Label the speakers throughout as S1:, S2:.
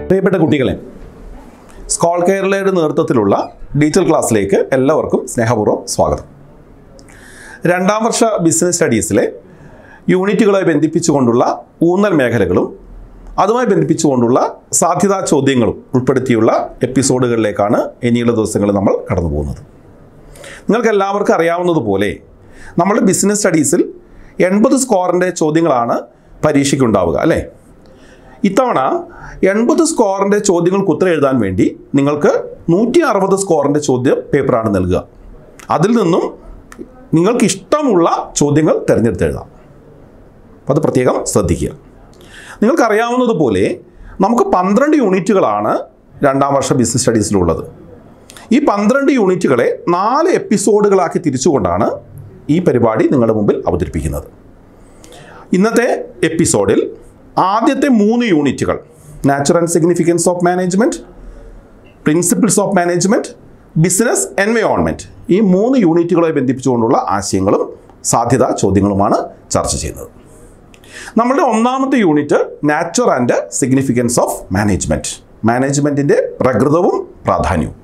S1: പ്രിയപ്പെട്ട കുട്ടികളെ സ്കോൾ കേരളയുടെ നേതൃത്വത്തിലുള്ള ഡിജിറ്റൽ ക്ലാസ്സിലേക്ക് എല്ലാവർക്കും സ്നേഹപൂർവ്വം സ്വാഗതം രണ്ടാം വർഷ ബിസിനസ് സ്റ്റഡീസിലെ യൂണിറ്റുകളെ ബന്ധിപ്പിച്ചുകൊണ്ടുള്ള ഊന്നൽ മേഖലകളും അതുമായി ബന്ധിപ്പിച്ചുകൊണ്ടുള്ള സാധ്യതാ ചോദ്യങ്ങളും ഉൾപ്പെടുത്തിയുള്ള എപ്പിസോഡുകളിലേക്കാണ് ഇനിയുള്ള ദിവസങ്ങളിൽ നമ്മൾ കടന്നു പോകുന്നത് നിങ്ങൾക്ക് എല്ലാവർക്കും അറിയാവുന്നതുപോലെ നമ്മൾ ബിസിനസ് സ്റ്റഡീസിൽ എൺപത് സ്കോറിൻ്റെ ചോദ്യങ്ങളാണ് പരീക്ഷയ്ക്കുണ്ടാവുക അല്ലേ ഇത്തവണ എൺപത് സ്കോറിൻ്റെ ചോദ്യങ്ങൾക്ക് ഉത്തരം എഴുതാൻ വേണ്ടി നിങ്ങൾക്ക് നൂറ്റി അറുപത് സ്കോറിൻ്റെ ചോദ്യം പേപ്പറാണ് നൽകുക അതിൽ നിന്നും നിങ്ങൾക്ക് ഇഷ്ടമുള്ള ചോദ്യങ്ങൾ തിരഞ്ഞെടുത്ത് എഴുതാം അപ്പോൾ അത് പ്രത്യേകം ശ്രദ്ധിക്കുക നിങ്ങൾക്കറിയാവുന്നതുപോലെ നമുക്ക് പന്ത്രണ്ട് യൂണിറ്റുകളാണ് രണ്ടാം വർഷ ബിസിനസ് സ്റ്റഡീസിലുള്ളത് ഈ പന്ത്രണ്ട് യൂണിറ്റുകളെ നാല് എപ്പിസോഡുകളാക്കി തിരിച്ചുകൊണ്ടാണ് ഈ പരിപാടി നിങ്ങളുടെ മുമ്പിൽ അവതരിപ്പിക്കുന്നത് ഇന്നത്തെ എപ്പിസോഡിൽ ആദ്യത്തെ മൂന്ന് യൂണിറ്റുകൾ natural and significance of management principles of management business environment ഈ മൂന്ന് യൂണിറ്റുകളെ ബന്ധിപ്പിച്ചുകൊണ്ടുള്ള ആശയങ്ങളും സാധ്യതാ ചോദ്യങ്ങളുമാണ് ചർച്ച ചെയ്യുന്നത് നമ്മുടെ ഒന്നാമത്തെ unit natural and significance of management മാനേജ്മെൻറ്റിൻ്റെ പ്രകൃതവും പ്രാധാന്യവും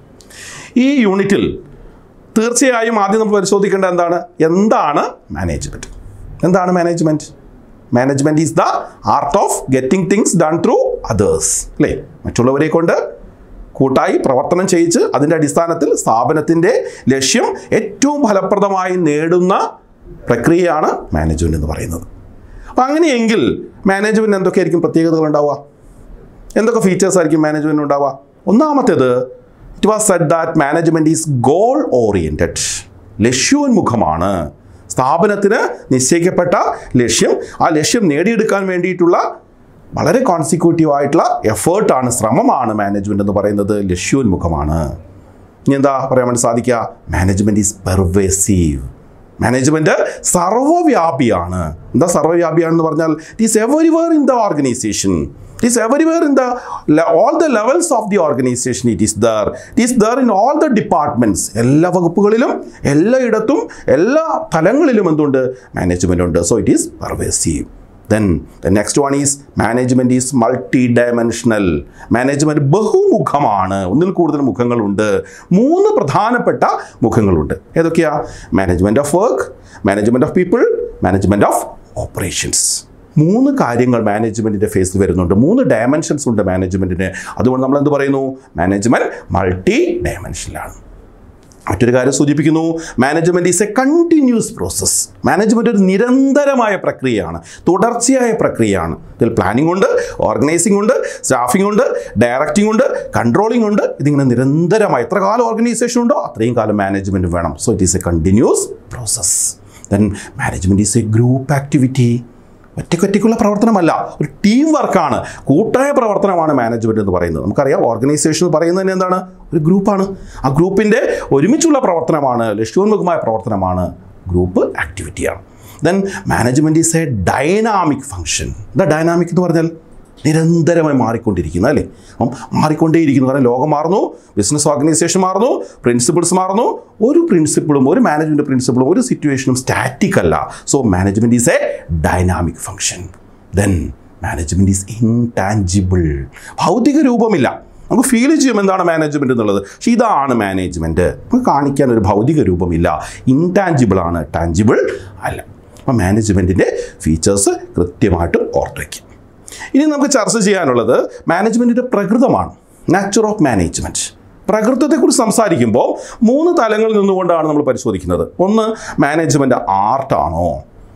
S1: ഈ യൂണിറ്റിൽ തീർച്ചയായും ആദ്യം നമ്മൾ പരിശോധിക്കേണ്ട എന്താണ് എന്താണ് മാനേജ്മെൻറ്റ് എന്താണ് management management is the art of getting things done through others അല്ലേ മറ്റുള്ളവരെ കൊണ്ട് കൂട്ടായി പ്രവർത്തനം ചെയ്യിച്ച് അതിൻ്റെ അടിസ്ഥാനത്തിൽ സ്ഥാപനത്തിൻ്റെ ലക്ഷ്യം ഏറ്റവും ഫലപ്രദമായി നേടുന്ന പ്രക്രിയയാണ് മാനേജ്മെൻറ്റ് എന്ന് പറയുന്നത് അപ്പം അങ്ങനെയെങ്കിൽ മാനേജ്മെൻറ്റ് എന്തൊക്കെയായിരിക്കും പ്രത്യേകതകൾ ഉണ്ടാവുക എന്തൊക്കെ ഫീച്ചേഴ്സ് ആയിരിക്കും മാനേജ്മെൻറ്റ് ഉണ്ടാവുക ഒന്നാമത്തേത് it was said that management is goal oriented ലക്ഷ്യോന്മുഖമാണ് സ്ഥാപനത്തിന് നിശ്ചയിക്കപ്പെട്ട ലക്ഷ്യം ആ ലക്ഷ്യം നേടിയെടുക്കാൻ വേണ്ടിയിട്ടുള്ള വളരെ കോൺസിക്യൂട്ടീവ് ആയിട്ടുള്ള എഫേർട്ടാണ് ശ്രമമാണ് മാനേജ്മെൻറ്റ് എന്ന് പറയുന്നത് ലക്ഷ്യോന്മുഖമാണ് ഇനി എന്താ പറയാൻ വേണ്ടി സാധിക്കുക മാനേജ്മെൻറ്റ് ഈസ് പെർവേസീവ് മാനേജ്മെൻറ്റ് സർവ്വവ്യാപിയാണ് എന്താ സർവ്വവ്യാപിയാണെന്ന് പറഞ്ഞാൽ it is everywhere in the organisation it is everywhere in the all the levels of the organisation it is there it is there in all the departments എല്ലാ വകുപ്പുകളിലും എല്ലായിടത്തും എല്ലാ തലങ്ങളിലും എന്തുണ്ട് മാനേജ്മെൻ്റ് ഉണ്ട് so it is pervasive then the next one is management is multi dimensional management ബഹുമുഖമാണ് ഒന്നിൽ കൂടുതൽ മുഖങ്ങളുണ്ട് മൂന്ന് പ്രധാനപ്പെട്ട മുഖങ്ങളുണ്ട് ഏതൊക്കെയാ management of work management of people management of operations മൂന്ന് കാര്യങ്ങൾ മാനേജ്മെൻറ്റിൻ്റെ ഫേസിൽ വരുന്നുണ്ട് മൂന്ന് ഡയമെൻഷൻസ് ഉണ്ട് മാനേജ്മെൻറ്റിന് അതുകൊണ്ട് നമ്മൾ എന്ത് പറയുന്നു മാനേജ്മെൻറ്റ് മൾട്ടി ഡയമെൻഷനിലാണ് മറ്റൊരു കാര്യം സൂചിപ്പിക്കുന്നു management is a continuous process management ഒരു നിരന്തരമായ പ്രക്രിയയാണ് തുടർച്ചയായ പ്രക്രിയയാണ് ഇതിൽ പ്ലാനിംഗ് ഉണ്ട് ഓർഗനൈസിംഗ് ഉണ്ട് സ്റ്റാഫിംഗ് ഉണ്ട് ഡയറക്റ്റിംഗ് ഉണ്ട് കൺട്രോളിംഗ് ഉണ്ട് ഇതിങ്ങനെ നിരന്തരമായി എത്ര കാലം ഓർഗനൈസേഷൻ ഉണ്ടോ അത്രയും കാലം മാനേജ്മെൻറ്റ് വേണം so it is a continuous process then management is a group activity ഒറ്റയ്ക്കൊറ്റയ്ക്കുള്ള പ്രവർത്തനമല്ല ഒരു ടീം വർക്കാണ് കൂട്ടായ പ്രവർത്തനമാണ് മാനേജ്മെൻറ്റ് എന്ന് പറയുന്നത് നമുക്കറിയാം ഓർഗനൈസേഷൻ എന്ന് പറയുന്നത് തന്നെ എന്താണ് ഒരു ഗ്രൂപ്പാണ് ആ ഗ്രൂപ്പിൻ്റെ ഒരുമിച്ചുള്ള പ്രവർത്തനമാണ് ലക്ഷ്യോന്മുഖമായ പ്രവർത്തനമാണ് ഗ്രൂപ്പ് ആക്ടിവിറ്റിയാണ് then management is a dynamic function എന്താ ഡൈനാമിക് എന്ന് പറഞ്ഞാൽ നിരന്തരമായി മാറിക്കൊണ്ടിരിക്കുന്നത് അല്ലേ അപ്പം മാറിക്കൊണ്ടേയിരിക്കുന്നു കാരണം ലോകം മാറുന്നു ബിസിനസ് ഓർഗനൈസേഷൻ മാറുന്നു പ്രിൻസിപ്പിൾസ് മാറുന്നു ഒരു പ്രിൻസിപ്പിളും ഒരു മാനേജ്മെൻറ്റ് പ്രിൻസിപ്പിളും ഒരു സിറ്റുവേഷനും സ്റ്റാറ്റിക് അല്ല so management is a dynamic function then management is intangible ഭൗതിക രൂപമില്ല നമുക്ക് ഫീൽ ചെയ്യും എന്താണ് മാനേജ്മെൻറ്റ് എന്നുള്ളത് പക്ഷേ ഇതാണ് മാനേജ്മെൻറ്റ് നമുക്ക് കാണിക്കാൻ ഒരു ഭൗതിക രൂപമില്ല ഇൻടാഞ്ചിബിൾ ആണ് ടാഞ്ചിബിൾ അല്ല അപ്പം മാനേജ്മെൻറ്റിൻ്റെ ഫീച്ചേഴ്സ് കൃത്യമായിട്ട് ഓർത്ത് വയ്ക്കും ഇനി നമുക്ക് ചർച്ച ചെയ്യാനുള്ളത് മാനേജ്മെൻറ്റിൻ്റെ പ്രകൃതമാണ് നാച്ചുർ ഓഫ് മാനേജ്മെൻറ്റ് പ്രകൃതത്തെക്കുറിച്ച് സംസാരിക്കുമ്പോൾ മൂന്ന് തലങ്ങളിൽ നിന്നുകൊണ്ടാണ് നമ്മൾ പരിശോധിക്കുന്നത് ഒന്ന് മാനേജ്മെൻറ്റ് ആർട്ടാണോ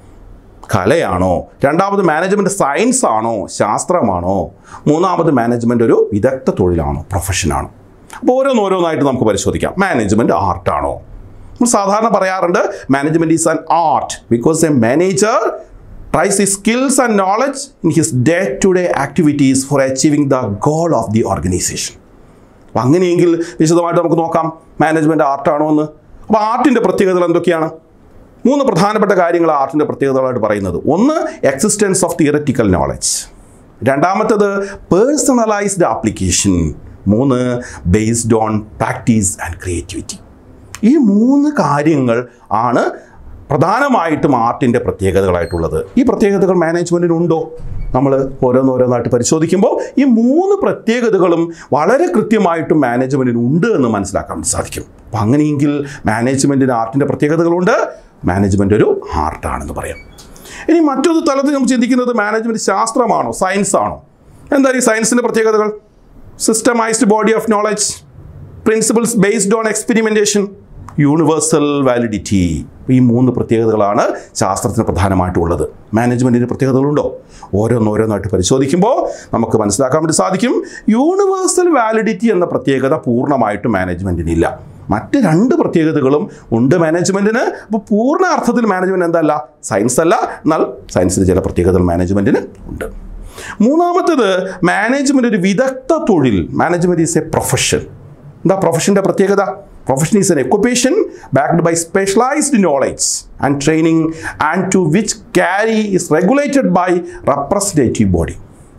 S1: കലയാണോ രണ്ടാമത് മാനേജ്മെൻറ്റ് സയൻസ് ആണോ ശാസ്ത്രമാണോ മൂന്നാമത് മാനേജ്മെൻറ്റ് ഒരു വിദഗ്ധ തൊഴിലാണോ പ്രൊഫഷനാണോ അപ്പോൾ ഓരോന്നോരോന്നായിട്ട് നമുക്ക് പരിശോധിക്കാം മാനേജ്മെൻറ്റ് ആർട്ടാണോ നമ്മൾ സാധാരണ പറയാറുണ്ട് management is an art because a manager tries his skills and knowledge in his day-to-day activities for achieving the goal of the organization. അപ്പം അങ്ങനെയെങ്കിൽ വിശദമായിട്ട് നമുക്ക് നോക്കാം മാനേജ്മെൻറ്റ് ആർട്ടാണോ എന്ന് അപ്പോൾ ആർട്ടിൻ്റെ പ്രത്യേകതകൾ എന്തൊക്കെയാണ് മൂന്ന് പ്രധാനപ്പെട്ട കാര്യങ്ങൾ ആർട്ടിൻ്റെ പ്രത്യേകതകളായിട്ട് പറയുന്നത് ഒന്ന് എക്സിസ്റ്റൻസ് ഓഫ് തിയററ്റിക്കൽ നോളജ് രണ്ടാമത്തേത് പേഴ്സണലൈസ്ഡ് ആപ്ലിക്കേഷൻ മൂന്ന് based on practice and creativity ഈ മൂന്ന് കാര്യങ്ങൾ ആണ് പ്രധാനമായിട്ടും ആർട്ടിൻ്റെ പ്രത്യേകതകളായിട്ടുള്ളത് ഈ പ്രത്യേകതകൾ മാനേജ്മെൻറ്റിനുണ്ടോ നമ്മൾ ഓരോന്നോരോന്നായിട്ട് പരിശോധിക്കുമ്പോൾ ഈ മൂന്ന് പ്രത്യേകതകളും വളരെ കൃത്യമായിട്ടും മാനേജ്മെൻറ്റിന് ഉണ്ട് എന്ന് മനസ്സിലാക്കാൻ സാധിക്കും അപ്പം അങ്ങനെയെങ്കിൽ മാനേജ്മെൻറ്റിന് ആർട്ടിൻ്റെ പ്രത്യേകതകളുണ്ട് മാനേജ്മെൻ്റ് ഒരു ആർട്ടാണെന്ന് പറയാം ഇനി മറ്റൊരു തലത്തിൽ നമ്മൾ ചിന്തിക്കുന്നത് മാനേജ്മെൻറ്റ് ശാസ്ത്രമാണോ സയൻസ് ആണോ എന്താ ഈ സയൻസിൻ്റെ പ്രത്യേകതകൾ systemised body of knowledge principles based on experimentation universal validity ഈ മൂന്ന് പ്രത്യേകതകളാണ് ശാസ്ത്രത്തിന് പ്രധാനമായിട്ടുള്ളത് മാനേജ്മെൻറ്റിന് പ്രത്യേകതകളുണ്ടോ ഓരോന്നോരോന്നായിട്ട് പരിശോധിക്കുമ്പോൾ നമുക്ക് മനസ്സിലാക്കാൻ വേണ്ടി സാധിക്കും യൂണിവേഴ്സൽ വാലിഡിറ്റി എന്ന പ്രത്യേകത പൂർണ്ണമായിട്ടും മാനേജ്മെൻറ്റിനില്ല മറ്റ് രണ്ട് പ്രത്യേകതകളും ഉണ്ട് മാനേജ്മെൻറ്റിന് അപ്പോൾ പൂർണ്ണ അർത്ഥത്തിൽ മാനേജ്മെൻറ്റ് എന്തല്ല സയൻസ് അല്ല എന്നാൽ സയൻസിന് ചില പ്രത്യേകതകൾ മാനേജ്മെൻറ്റിന് ഉണ്ട് മൂന്നാമത്തേത് മാനേജ്മെൻറ്റ് ഒരു വിദഗ്ധ തൊഴിൽ മാനേജ്മെൻറ്റ് ഈസ് എ പ്രൊഫഷൻ എന്താ പ്രൊഫഷൻ്റെ പ്രത്യേകത profession is an occupation backed by specialised knowledge and training and to which carry is regulated by representative body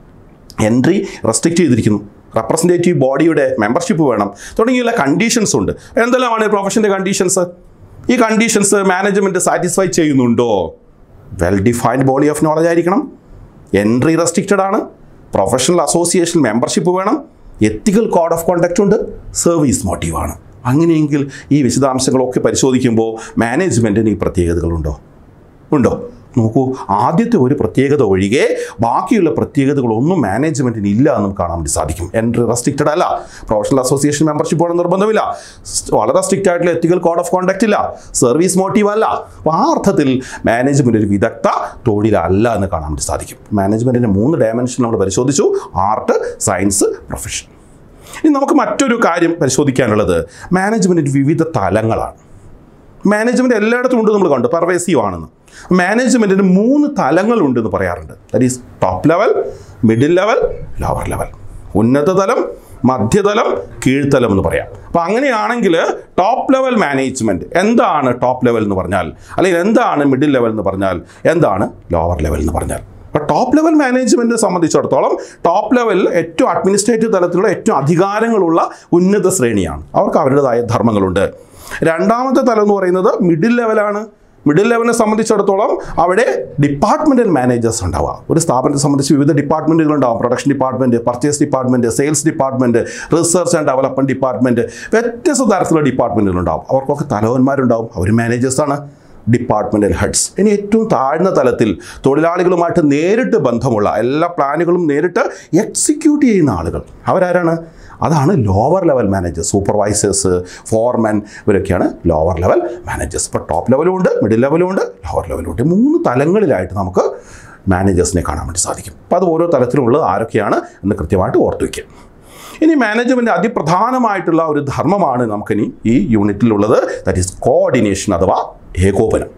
S1: entry restrict ചെയ്തിരിക്കുന്നു റെപ്രസെൻറ്റേറ്റീവ് ബോഡിയുടെ മെമ്പർഷിപ്പ് വേണം തുടങ്ങിയുള്ള കണ്ടീഷൻസ് ഉണ്ട് എന്തെല്ലാമാണ് പ്രൊഫഷൻ്റെ കണ്ടീഷൻസ് ഈ കണ്ടീഷൻസ് മാനേജ്മെൻറ്റ് സാറ്റിസ്ഫൈ ചെയ്യുന്നുണ്ടോ well defined body of knowledge ആയിരിക്കണം എൻട്രി റെസ്ട്രിക്റ്റഡ് ആണ് പ്രൊഫഷണൽ അസോസിയേഷൻ മെമ്പർഷിപ്പ് വേണം എത്തിക്കൽ കോഡ് ഓഫ് കോണ്ടക്റ്റ് ഉണ്ട് സർവീസ് മോട്ടീവാണ് അങ്ങനെയെങ്കിൽ ഈ വിശദാംശങ്ങളൊക്കെ പരിശോധിക്കുമ്പോൾ മാനേജ്മെൻറ്റിന് ഈ പ്രത്യേകതകളുണ്ടോ ഉണ്ടോ നോക്കൂ ആദ്യത്തെ ഒരു പ്രത്യേകത ഒഴികെ ബാക്കിയുള്ള പ്രത്യേകതകളൊന്നും മാനേജ്മെൻറ്റിന് ഇല്ല എന്ന് നമുക്ക് കാണാൻ വേണ്ടി സാധിക്കും എൻട്രി റെസ്ട്രിക്റ്റഡ് അല്ല പ്രൊഫഷണൽ അസോസിയേഷൻ മെമ്പർഷിപ്പ് വേണം നിർബന്ധമില്ല സ് വളരെ സ്ട്രിക്റ്റ് ആയിട്ടുള്ള എത്തിക്കൽ കോഡ് ഓഫ് കോണ്ടക്റ്റ് ഇല്ല സർവീസ് മോട്ടീവ് അല്ല അപ്പോൾ ആ അർത്ഥത്തിൽ മാനേജ്മെൻറ്റ് ഒരു വിദഗ്ധ തൊഴിലല്ല എന്ന് കാണാൻ വേണ്ടി സാധിക്കും മാനേജ്മെൻറ്റിൻ്റെ മൂന്ന് ഡയമെൻഷൻ നമ്മൾ പരിശോധിച്ചു ആർട്ട് സയൻസ് പ്രൊഫഷൻ ഇനി നമുക്ക് മറ്റൊരു കാര്യം പരിശോധിക്കാനുള്ളത് മാനേജ്മെൻറ്റിൻ്റെ വിവിധ തലങ്ങളാണ് മാനേജ്മെൻറ്റ് എല്ലായിടത്തും ഉണ്ട് നമ്മൾ കണ്ടു പെർവേസീവ് ആണെന്ന് മാനേജ്മെൻറ്റിന് മൂന്ന് തലങ്ങളുണ്ടെന്ന് പറയാറുണ്ട് that is top level middle level lower level ഉന്നത തലം മധ്യതലം കീഴ്ത്തലം എന്ന് പറയാം അപ്പോൾ അങ്ങനെയാണെങ്കിൽ ടോപ്പ് ലെവൽ മാനേജ്മെൻറ്റ് എന്താണ് ടോപ്പ് ലെവൽ എന്ന് പറഞ്ഞാൽ അല്ലെങ്കിൽ എന്താണ് മിഡിൽ ലെവൽ എന്ന് പറഞ്ഞാൽ എന്താണ് ലോവർ ലെവൽ എന്ന് പറഞ്ഞാൽ അപ്പോൾ ടോപ്പ് ലെവൽ മാനേജ്മെൻറ്റിനെ സംബന്ധിച്ചിടത്തോളം ടോപ്പ് ലെവൽ ഏറ്റവും അഡ്മിനിസ്ട്രേറ്റീവ് തലത്തിലുള്ള ഏറ്റവും അധികാരങ്ങളുള്ള ഉന്നത ശ്രേണിയാണ് അവർക്ക് അവരുടേതായ ധർമ്മങ്ങളുണ്ട് രണ്ടാമത്തെ തലം എന്ന് പറയുന്നത് മിഡിൽ ലെവലാണ് മിഡിൽ ലെവലിനെ സംബന്ധിച്ചിടത്തോളം അവിടെ ഡിപ്പാർട്ട്മെൻറ്റൽ മാനേജേഴ്സ് ഉണ്ടാവുക ഒരു സ്ഥാപനത്തെ സംബന്ധിച്ച് വിവിധ ഡിപ്പാർട്ട്മെൻറ്റുകൾ ഉണ്ടാവും production department purchase department sales department research and development department വ്യത്യസ്ത തരത്തിലുള്ള ഡിപ്പാർട്ട്മെൻറ്റുകൾ ഉണ്ടാവും അവർക്കൊക്കെ തലവന്മാരുണ്ടാവും അവർ മാനേജേഴ്സാണ് ഡിപ്പാർട്ട്മെൻറ്റൽ ഹെഡ്സ് ഇനി ഏറ്റവും താഴ്ന്ന തലത്തിൽ തൊഴിലാളികളുമായിട്ട് നേരിട്ട് ബന്ധമുള്ള എല്ലാ പ്ലാനുകളും നേരിട്ട് എക്സിക്യൂട്ട് ചെയ്യുന്ന ആളുകൾ അവരാരാണ് അതാണ് lower level managers supervisors foreman ഇവരൊക്കെയാണ് ലോവർ ലെവൽ മാനേജേഴ്സ് ഇപ്പോൾ ടോപ്പ് ലെവലും ഉണ്ട് മിഡിൽ ലെവലും ഉണ്ട് ലോവർ ലെവലും ഉണ്ട് മൂന്ന് തലങ്ങളിലായിട്ട് നമുക്ക് മാനേജേഴ്സിനെ കാണാൻ വേണ്ടി സാധിക്കും അപ്പോൾ അത് ഓരോ തലത്തിലുള്ളത് ആരൊക്കെയാണ് എന്ന് കൃത്യമായിട്ട് ഓർത്തു വയ്ക്കുക ഇനി മാനേജ്മെൻറ്റ് അതിപ്രധാനമായിട്ടുള്ള ഒരു ധർമ്മമാണ് നമുക്കിനി ഈ യൂണിറ്റിലുള്ളത് ദാറ്റ് ഈസ് കോർഡിനേഷൻ അഥവാ ഏകോപനം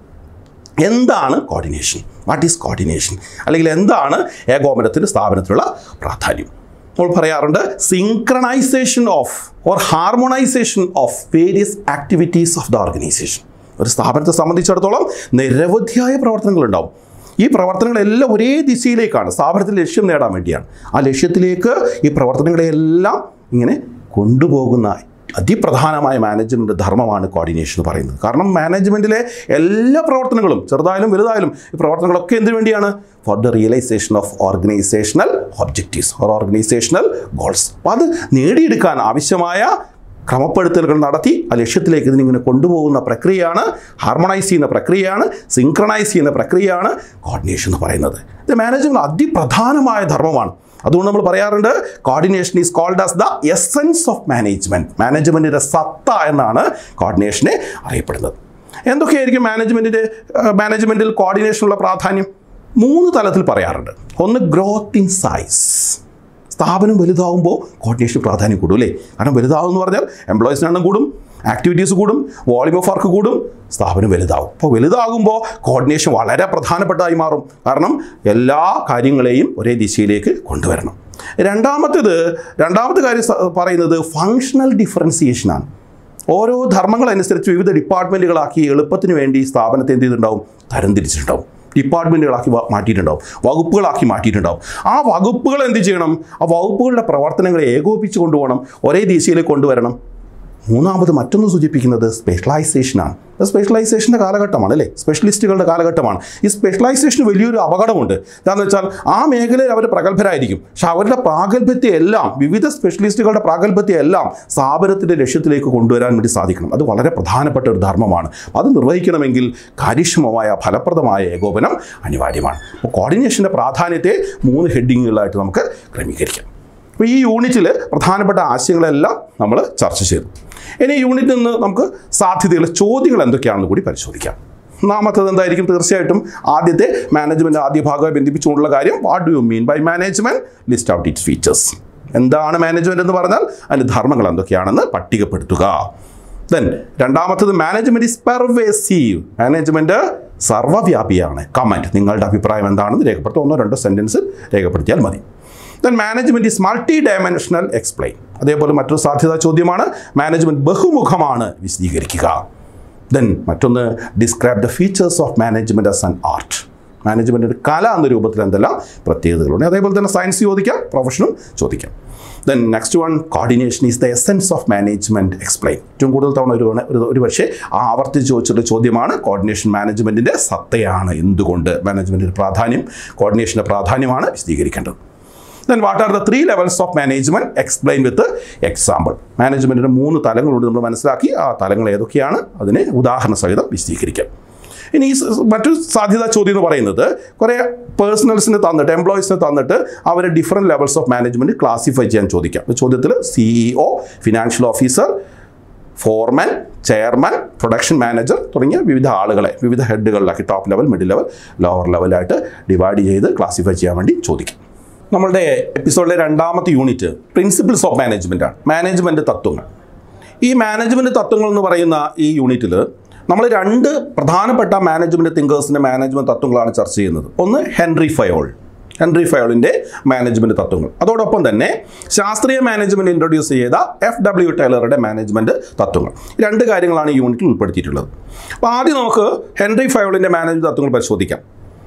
S1: എന്താണ് കോർഡിനേഷൻ വാട്ട് ഈസ് കോർഡിനേഷൻ അല്ലെങ്കിൽ എന്താണ് ഏകോപനത്തിന് സ്ഥാപനത്തിലുള്ള പ്രാധാന്യം നമ്മൾ പറയാറുണ്ട് synchronisation of or harmonisation of various activities of the organisation ഒരു സ്ഥാപനത്തെ സംബന്ധിച്ചിടത്തോളം നിരവധിയായ പ്രവർത്തനങ്ങളുണ്ടാവും ഈ പ്രവർത്തനങ്ങളെല്ലാം ഒരേ ദിശയിലേക്കാണ് സ്ഥാപനത്തിൽ ലക്ഷ്യം നേടാൻ വേണ്ടിയാണ് ആ ലക്ഷ്യത്തിലേക്ക് ഈ പ്രവർത്തനങ്ങളെല്ലാം ഇങ്ങനെ കൊണ്ടുപോകുന്ന അതിപ്രധാനമായ മാനേജ്മെൻറ്റ് ധർമ്മമാണ് കോർഡിനേഷൻ എന്ന് പറയുന്നത് കാരണം മാനേജ്മെൻറ്റിലെ എല്ലാ പ്രവർത്തനങ്ങളും ചെറുതായാലും വലുതായാലും ഈ പ്രവർത്തനങ്ങളൊക്കെ എന്തിനു വേണ്ടിയാണ് for the realisation of organisational objectives or organisational goals അപ്പോൾ അത് നേടിയെടുക്കാൻ ആവശ്യമായ ക്രമപ്പെടുത്തലുകൾ നടത്തി ആ ലക്ഷ്യത്തിലേക്ക് ഇതിനിങ്ങനെ കൊണ്ടുപോകുന്ന പ്രക്രിയയാണ് ഹാർമണൈസ് ചെയ്യുന്ന പ്രക്രിയയാണ് സിങ്ക്രണൈസ് ചെയ്യുന്ന പ്രക്രിയയാണ് കോർഡിനേഷൻ എന്ന് പറയുന്നത് ഇത് മാനേജ്മെൻറ്റ് അതിപ്രധാനമായ ധർമ്മമാണ് അതുകൊണ്ട് നമ്മൾ പറയാറുണ്ട് coordination is called as the essence of management മാനേജ്മെൻറ്റിൻ്റെ സത്ത എന്നാണ് കോർഡിനേഷനെ അറിയപ്പെടുന്നത് എന്തൊക്കെയായിരിക്കും മാനേജ്മെൻറ്റിൻ്റെ മാനേജ്മെൻറ്റിൽ കോർഡിനേഷനുള്ള പ്രാധാന്യം മൂന്ന് തലത്തിൽ പറയാറുണ്ട് ഒന്ന് ഗ്രോത്ത് ഇൻ സൈസ് സ്ഥാപനം വലുതാവുമ്പോൾ കോർഡിനേഷൻ പ്രാധാന്യം കൂടും അല്ലേ കാരണം വലുതാവും എന്ന് പറഞ്ഞാൽ എംപ്ലോയീസിൻ്റെ എണ്ണം കൂടും ആക്ടിവിറ്റീസ് കൂടും വോളിയം ഓഫ് വർക്ക് കൂടും സ്ഥാപനം വലുതാവും അപ്പോൾ വലുതാകുമ്പോൾ കോർഡിനേഷൻ വളരെ പ്രധാനപ്പെട്ടതായി മാറും കാരണം എല്ലാ കാര്യങ്ങളെയും ഒരേ ദിശയിലേക്ക് കൊണ്ടുവരണം രണ്ടാമത്തേത് രണ്ടാമത്തെ കാര്യം സ- പറയുന്നത് ഫങ്ഷണൽ ഡിഫറൻസിയേഷനാണ് ഓരോ ധർമ്മങ്ങളനുസരിച്ച് വിവിധ ഡിപ്പാർട്ട്മെൻറ്റുകളാക്കി എളുപ്പത്തിന് വേണ്ടി ഈ സ്ഥാപനത്തെ എന്ത് ചെയ്തിട്ടുണ്ടാവും തരംതിരിച്ചിട്ടുണ്ടാവും ഡിപ്പാർട്ട്മെൻറ്റുകളാക്കി വ- മാറ്റിയിട്ടുണ്ടാവും വകുപ്പുകളാക്കി മാറ്റിയിട്ടുണ്ടാവും ആ വകുപ്പുകൾ എന്ത് ചെയ്യണം ആ വകുപ്പുകളുടെ പ്രവർത്തനങ്ങളെ ഏകോപിച്ച് കൊണ്ടുപോകണം ഒരേ ദിശയിലേക്ക് കൊണ്ടുവരണം മൂന്നാമത് മറ്റൊന്ന് സൂചിപ്പിക്കുന്നത് സ്പെഷ്യലൈസേഷനാണ് സ്പെഷ്യലൈസേഷൻ്റെ കാലഘട്ടമാണ് അല്ലേ സ്പെഷ്യലിസ്റ്റുകളുടെ കാലഘട്ടമാണ് ഈ സ്പെഷ്യലൈസേഷന് വലിയൊരു അപകടമുണ്ട് എന്താണെന്ന് വെച്ചാൽ ആ മേഖലയിൽ അവർ പ്രഗത്ഭരായിരിക്കും പക്ഷെ അവരുടെ പ്രാഗൽഭ്യത്തെ എല്ലാം വിവിധ സ്പെഷ്യലിസ്റ്റുകളുടെ പ്രാഗൽഭ്യത്തെ എല്ലാം സ്ഥാപനത്തിൻ്റെ ലക്ഷ്യത്തിലേക്ക് കൊണ്ടുവരാൻ വേണ്ടി സാധിക്കണം അത് വളരെ പ്രധാനപ്പെട്ട ഒരു ധർമ്മമാണ് അത് നിർവഹിക്കണമെങ്കിൽ കാര്യക്ഷമമായ ഫലപ്രദമായ ഏകോപനം അനിവാര്യമാണ് അപ്പോൾ കോർഡിനേഷൻ്റെ പ്രാധാന്യത്തെ മൂന്ന് ഹെഡിങ്ങുകളായിട്ട് നമുക്ക് ക്രമീകരിക്കാം അപ്പോൾ ഈ യൂണിറ്റിൽ പ്രധാനപ്പെട്ട ആശയങ്ങളെല്ലാം നമ്മൾ ചർച്ച ചെയ്തു ഇനി ഈ യൂണിറ്റിൽ നിന്ന് നമുക്ക് സാധ്യതകൾ ചോദ്യങ്ങൾ എന്തൊക്കെയാണെന്ന് കൂടി പരിശോധിക്കാം ഒന്നാമത്തത് എന്തായിരിക്കും തീർച്ചയായിട്ടും ആദ്യത്തെ മാനേജ്മെൻറ്റ് ആദ്യ ഭാഗമായി ബന്ധിപ്പിച്ചുകൊണ്ടുള്ള കാര്യം what do you mean by management list out its features എന്താണ് മാനേജ്മെൻറ്റ് എന്ന് പറഞ്ഞാൽ അതിൻ്റെ ധർമ്മങ്ങൾ എന്തൊക്കെയാണെന്ന് പട്ടികപ്പെടുത്തുക ദെൻ രണ്ടാമത്തത് മാനേജ്മെൻറ്റ് ഇസ് പെർവേസീവ് മാനേജ്മെൻറ്റ് സർവ്വവ്യാപിയാണ് കമൻറ്റ് നിങ്ങളുടെ അഭിപ്രായം എന്താണെന്ന് രേഖപ്പെടുത്തുക ഒന്നോ രണ്ടോ സെൻറ്റൻസ് രേഖപ്പെടുത്തിയാൽ മതി then management is multi dimensional explain അതേപോലെ മറ്റൊരു സാധ്യതാ ചോദ്യമാണ് മാനേജ്മെൻറ്റ് ബഹുമുഖമാണ് വിശദീകരിക്കുക ദെൻ മറ്റൊന്ന് describe the features of management as an art management ഒരു കല എന്ന രൂപത്തിൽ എന്തെല്ലാം പ്രത്യേകതകളുണ്ട് അതേപോലെ തന്നെ സയൻസ് ചോദിക്കാം പ്രൊഫഷനും ചോദിക്കാം then next one coordination is the essence of management explain ഏറ്റവും കൂടുതൽ തവണ ഒരു ഒരു ഒരു പക്ഷേ ആ ആവർത്തിച്ച് ചോദിച്ചിട്ടുള്ള ചോദ്യമാണ് കോർഡിനേഷൻ മാനേജ്മെൻറ്റിൻ്റെ സത്തയാണ് എന്തുകൊണ്ട് മാനേജ്മെൻറ്റിൻ്റെ പ്രാധാന്യം കോർഡിനേഷൻ്റെ പ്രാധാന്യമാണ് വിശദീകരിക്കേണ്ടത് then what are the three levels of management explain with example മാനേജ്മെൻറ്റിൻ്റെ മൂന്ന് തലങ്ങളുണ്ട് നമ്മൾ മനസ്സിലാക്കി ആ തലങ്ങൾ ഏതൊക്കെയാണ് അതിനെ ഉദാഹരണ സഹിതം വിശദീകരിക്കാം ഇനി ഈ സ- മറ്റൊരു സാധ്യതാ ചോദ്യം എന്ന് പറയുന്നത് കുറേ പേഴ്സണൽസിന് തന്നിട്ട് എംപ്ലോയീസിന് തന്നിട്ട് അവരെ different levels of management classify ചെയ്യാൻ ചോദിക്കാം ഈ ചോദ്യത്തിൽ CEO financial officer foreman chairman production manager തുടങ്ങിയ വിവിധ ആളുകളെ വിവിധ ഹെഡുകളിലാക്കി top level middle level lower ലെവലായിട്ട് ഡിവൈഡ് ചെയ്ത് ക്ലാസിഫൈ ചെയ്യാൻ വേണ്ടി ചോദിക്കും നമ്മളുടെ എപ്പിസോഡിലെ രണ്ടാമത്തെ യൂണിറ്റ് പ്രിൻസിപ്പിൾസ് ഓഫ് മാനേജ്മെൻ്റ് ആണ് മാനേജ്മെൻറ്റ് തത്വങ്ങൾ ഈ മാനേജ്മെൻറ്റ് തത്വങ്ങൾ എന്ന് പറയുന്ന ഈ യൂണിറ്റിൽ നമ്മൾ രണ്ട് പ്രധാനപ്പെട്ട മാനേജ്മെൻറ്റ് തിങ്കേഴ്സിൻ്റെ മാനേജ്മെൻറ്റ് തത്വങ്ങളാണ് ചർച്ച ചെയ്യുന്നത് ഒന്ന് ഹെൻറി ഫയോൾ ഹെൻറി ഫയോളിൻ്റെ മാനേജ്മെൻറ്റ് തത്വങ്ങൾ അതോടൊപ്പം തന്നെ ശാസ്ത്രീയ മാനേജ്മെൻറ്റ് ഇൻട്രൊഡ്യൂസ് ചെയ്ത എഫ് ഡബ്ല്യു ടൈലറുടെ മാനേജ്മെൻറ്റ് തത്വങ്ങൾ ഈ രണ്ട് കാര്യങ്ങളാണ് ഈ യൂണിറ്റിൽ ഉൾപ്പെടുത്തിയിട്ടുള്ളത് അപ്പോൾ ആദ്യം നമുക്ക് ഹെൻറി ഫയോളിൻ്റെ മാനേജ്മെൻറ്റ് തത്വങ്ങൾ പരിശോധിക്കാം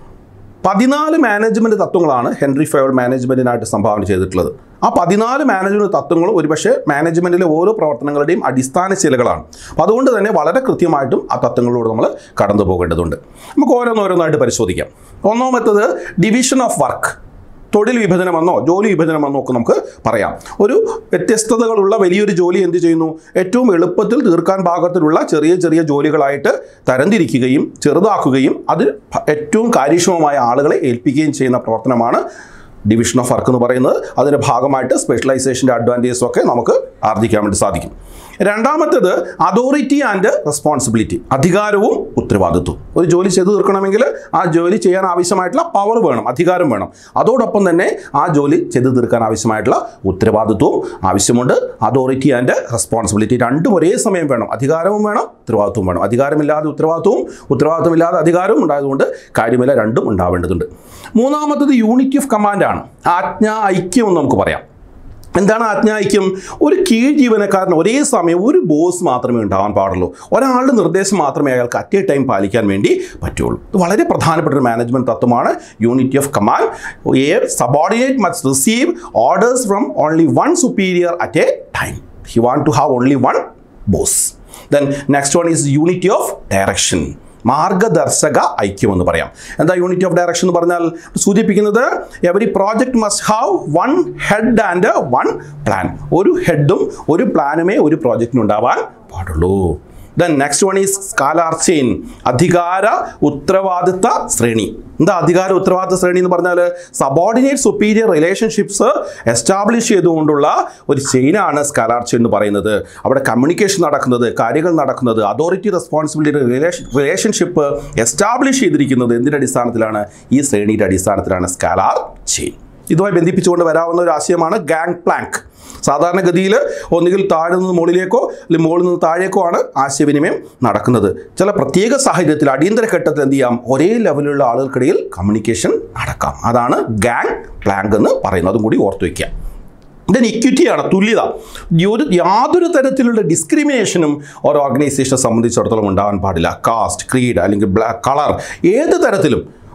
S1: പതിനാല് മാനേജ്മെൻറ്റ് തത്വങ്ങളാണ് ഹെൻറി ഫയോൾ മാനേജ്മെൻറ്റിനായിട്ട് സംഭാവന ചെയ്തിട്ടുള്ളത് ആ പതിനാല് മാനേജ്മെൻറ്റ് തത്വങ്ങളും ഒരുപക്ഷെ മാനേജ്മെൻറ്റിലെ ഓരോ പ്രവർത്തനങ്ങളുടെയും അടിസ്ഥാന ശിലകളാണ് അപ്പോൾ അതുകൊണ്ട് തന്നെ വളരെ കൃത്യമായിട്ടും ആ തത്വങ്ങളിലൂടെ നമ്മൾ കടന്നു പോകേണ്ടതുണ്ട് നമുക്ക് ഓരോന്നോരോന്നായിട്ട് പരിശോധിക്കാം ഒന്നാമത്തത് ഡിവിഷൻ ഓഫ് വർക്ക് തൊഴിൽ വിഭജനമെന്നോ ജോലി വിഭജനമെന്നോ ഒക്കെ നമുക്ക് പറയാം ഒരു വ്യത്യസ്തതകളുള്ള വലിയൊരു ജോലി എന്ത് ചെയ്യുന്നു ഏറ്റവും എളുപ്പത്തിൽ തീർക്കാൻ പാകത്തിലുള്ള ചെറിയ ചെറിയ ജോലികളായിട്ട് തരംതിരിക്കുകയും ചെറുതാക്കുകയും അത് ഭ- ഏറ്റവും കാര്യക്ഷമമായ ആളുകളെ ഏൽപ്പിക്കുകയും ചെയ്യുന്ന പ്രവർത്തനമാണ് ഡിവിഷൻ ഓഫ് വർക്ക് എന്ന് പറയുന്നത് അതിൻ്റെ ഭാഗമായിട്ട് സ്പെഷ്യലൈസേഷൻ്റെ അഡ്വാൻറ്റേജസ് ഒക്കെ നമുക്ക് ആർജിക്കാൻ വേണ്ടി സാധിക്കും രണ്ടാമത്തേത് അതോറിറ്റി ആൻഡ് റെസ്പോൺസിബിലിറ്റി അധികാരവും ഉത്തരവാദിത്വവും ഒരു ജോലി ചെയ്തു തീർക്കണമെങ്കിൽ ആ ജോലി ചെയ്യാൻ ആവശ്യമായിട്ടുള്ള പവർ വേണം അധികാരം വേണം അതോടൊപ്പം തന്നെ ആ ജോലി ചെയ്തു തീർക്കാൻ ആവശ്യമായിട്ടുള്ള ഉത്തരവാദിത്വവും ആവശ്യമുണ്ട് അതോറിറ്റി ആൻഡ് റെസ്പോൺസിബിലിറ്റി രണ്ടും ഒരേ സമയം വേണം അധികാരവും വേണം ഉത്തരവാദിത്വവും വേണം അധികാരമില്ലാതെ ഉത്തരവാദിത്വവും ഉത്തരവാദിത്വമില്ലാതെ അധികാരവും ഉണ്ടായതുകൊണ്ട് കാര്യമില്ല രണ്ടും ഉണ്ടാവേണ്ടതുണ്ട് മൂന്നാമത്തത് യൂണിറ്റി ഓഫ് കമാൻഡാണ് ആജ്ഞ ഐക്യം എന്ന് നമുക്ക് പറയാം എന്താണ് ആജ്ഞായിക്കും ഒരു കീഴ് ജീവനക്കാരന് ഒരേ സമയം ഒരു ബോസ് മാത്രമേ ഉണ്ടാവാൻ പാടുള്ളൂ ഒരാളുടെ നിർദ്ദേശം മാത്രമേ അയാൾക്ക് അറ്റ് എ ടൈം പാലിക്കാൻ വേണ്ടി പറ്റുള്ളൂ ഇത് വളരെ പ്രധാനപ്പെട്ട ഒരു മാനേജ്മെൻറ്റ് തത്വമാണ് unity of command a subordinate must receive orders from only one superior at a time he want to have only one boss then next one is unity of direction മാർഗദർശക ഐക്യം എന്ന് പറയാം എന്താ യൂണിറ്റി ഓഫ് ഡയറക്ഷൻ എന്ന് പറഞ്ഞാൽ സൂചിപ്പിക്കുന്നത് every project must have one head and one plan ഒരു ഹെഡും ഒരു പ്ലാനുമേ ഒരു പ്രോജക്റ്റിന് ഉണ്ടാവാൻ പാടുള്ളൂ then next one is scalar chain അധികാര ഉത്തരവാദിത്ത ശ്രേണി എന്താ അധികാര ഉത്തരവാദിത്ത ശ്രേണി എന്ന് പറഞ്ഞാൽ സബോർഡിനേറ്റ് സുപ്പീരിയർ റിലേഷൻഷിപ്സ് എസ്റ്റാബ്ലിഷ് ചെയ്തുകൊണ്ടുള്ള ഒരു ചെയിനാണ് സ്കാലാർ ചെയിൻ എന്ന് പറയുന്നത് അവിടെ കമ്മ്യൂണിക്കേഷൻ നടക്കുന്നത് കാര്യങ്ങൾ നടക്കുന്നത് authority responsibility relation relationship establish ചെയ്തിരിക്കുന്നത് എന്തിൻ്റെ അടിസ്ഥാനത്തിലാണ് ഈ ശ്രേണിയുടെ അടിസ്ഥാനത്തിലാണ് സ്കാലാർ ചെയിൻ ഇതുമായി ബന്ധിപ്പിച്ചുകൊണ്ട് വരാവുന്ന ഒരു ആശയമാണ് ഗാങ് പ്ലാങ്ക് സാധാരണഗതിയിൽ ഒന്നുകിൽ താഴെ നിന്ന് മുകളിലേക്കോ അല്ലെങ്കിൽ മുകളിൽ നിന്ന് താഴേക്കോ ആണ് ആശയവിനിമയം നടക്കുന്നത് ചില പ്രത്യേക സാഹചര്യത്തിൽ അടിയന്തര ഘട്ടത്തിൽ എന്ത് ചെയ്യാം ഒരേ ലെവലിലുള്ള ആളുകൾക്കിടയിൽ കമ്മ്യൂണിക്കേഷൻ നടക്കാം അതാണ് ഗാങ് പ്ലാങ്ക് എന്ന് പറയുന്നത് അതും കൂടി ഓർത്തു വയ്ക്കുക ദെൻ ഇക്വിറ്റിയാണ് തുല്യത ഒരു യാതൊരു തരത്തിലുള്ള ഡിസ്ക്രിമിനേഷനും ഒരു ഓർഗനൈസേഷനെ സംബന്ധിച്ചിടത്തോളം ഉണ്ടാകാൻ പാടില്ല കാസ്റ്റ് ക്രീഡ് അല്ലെങ്കിൽ കളർ ഏത് തരത്തിലും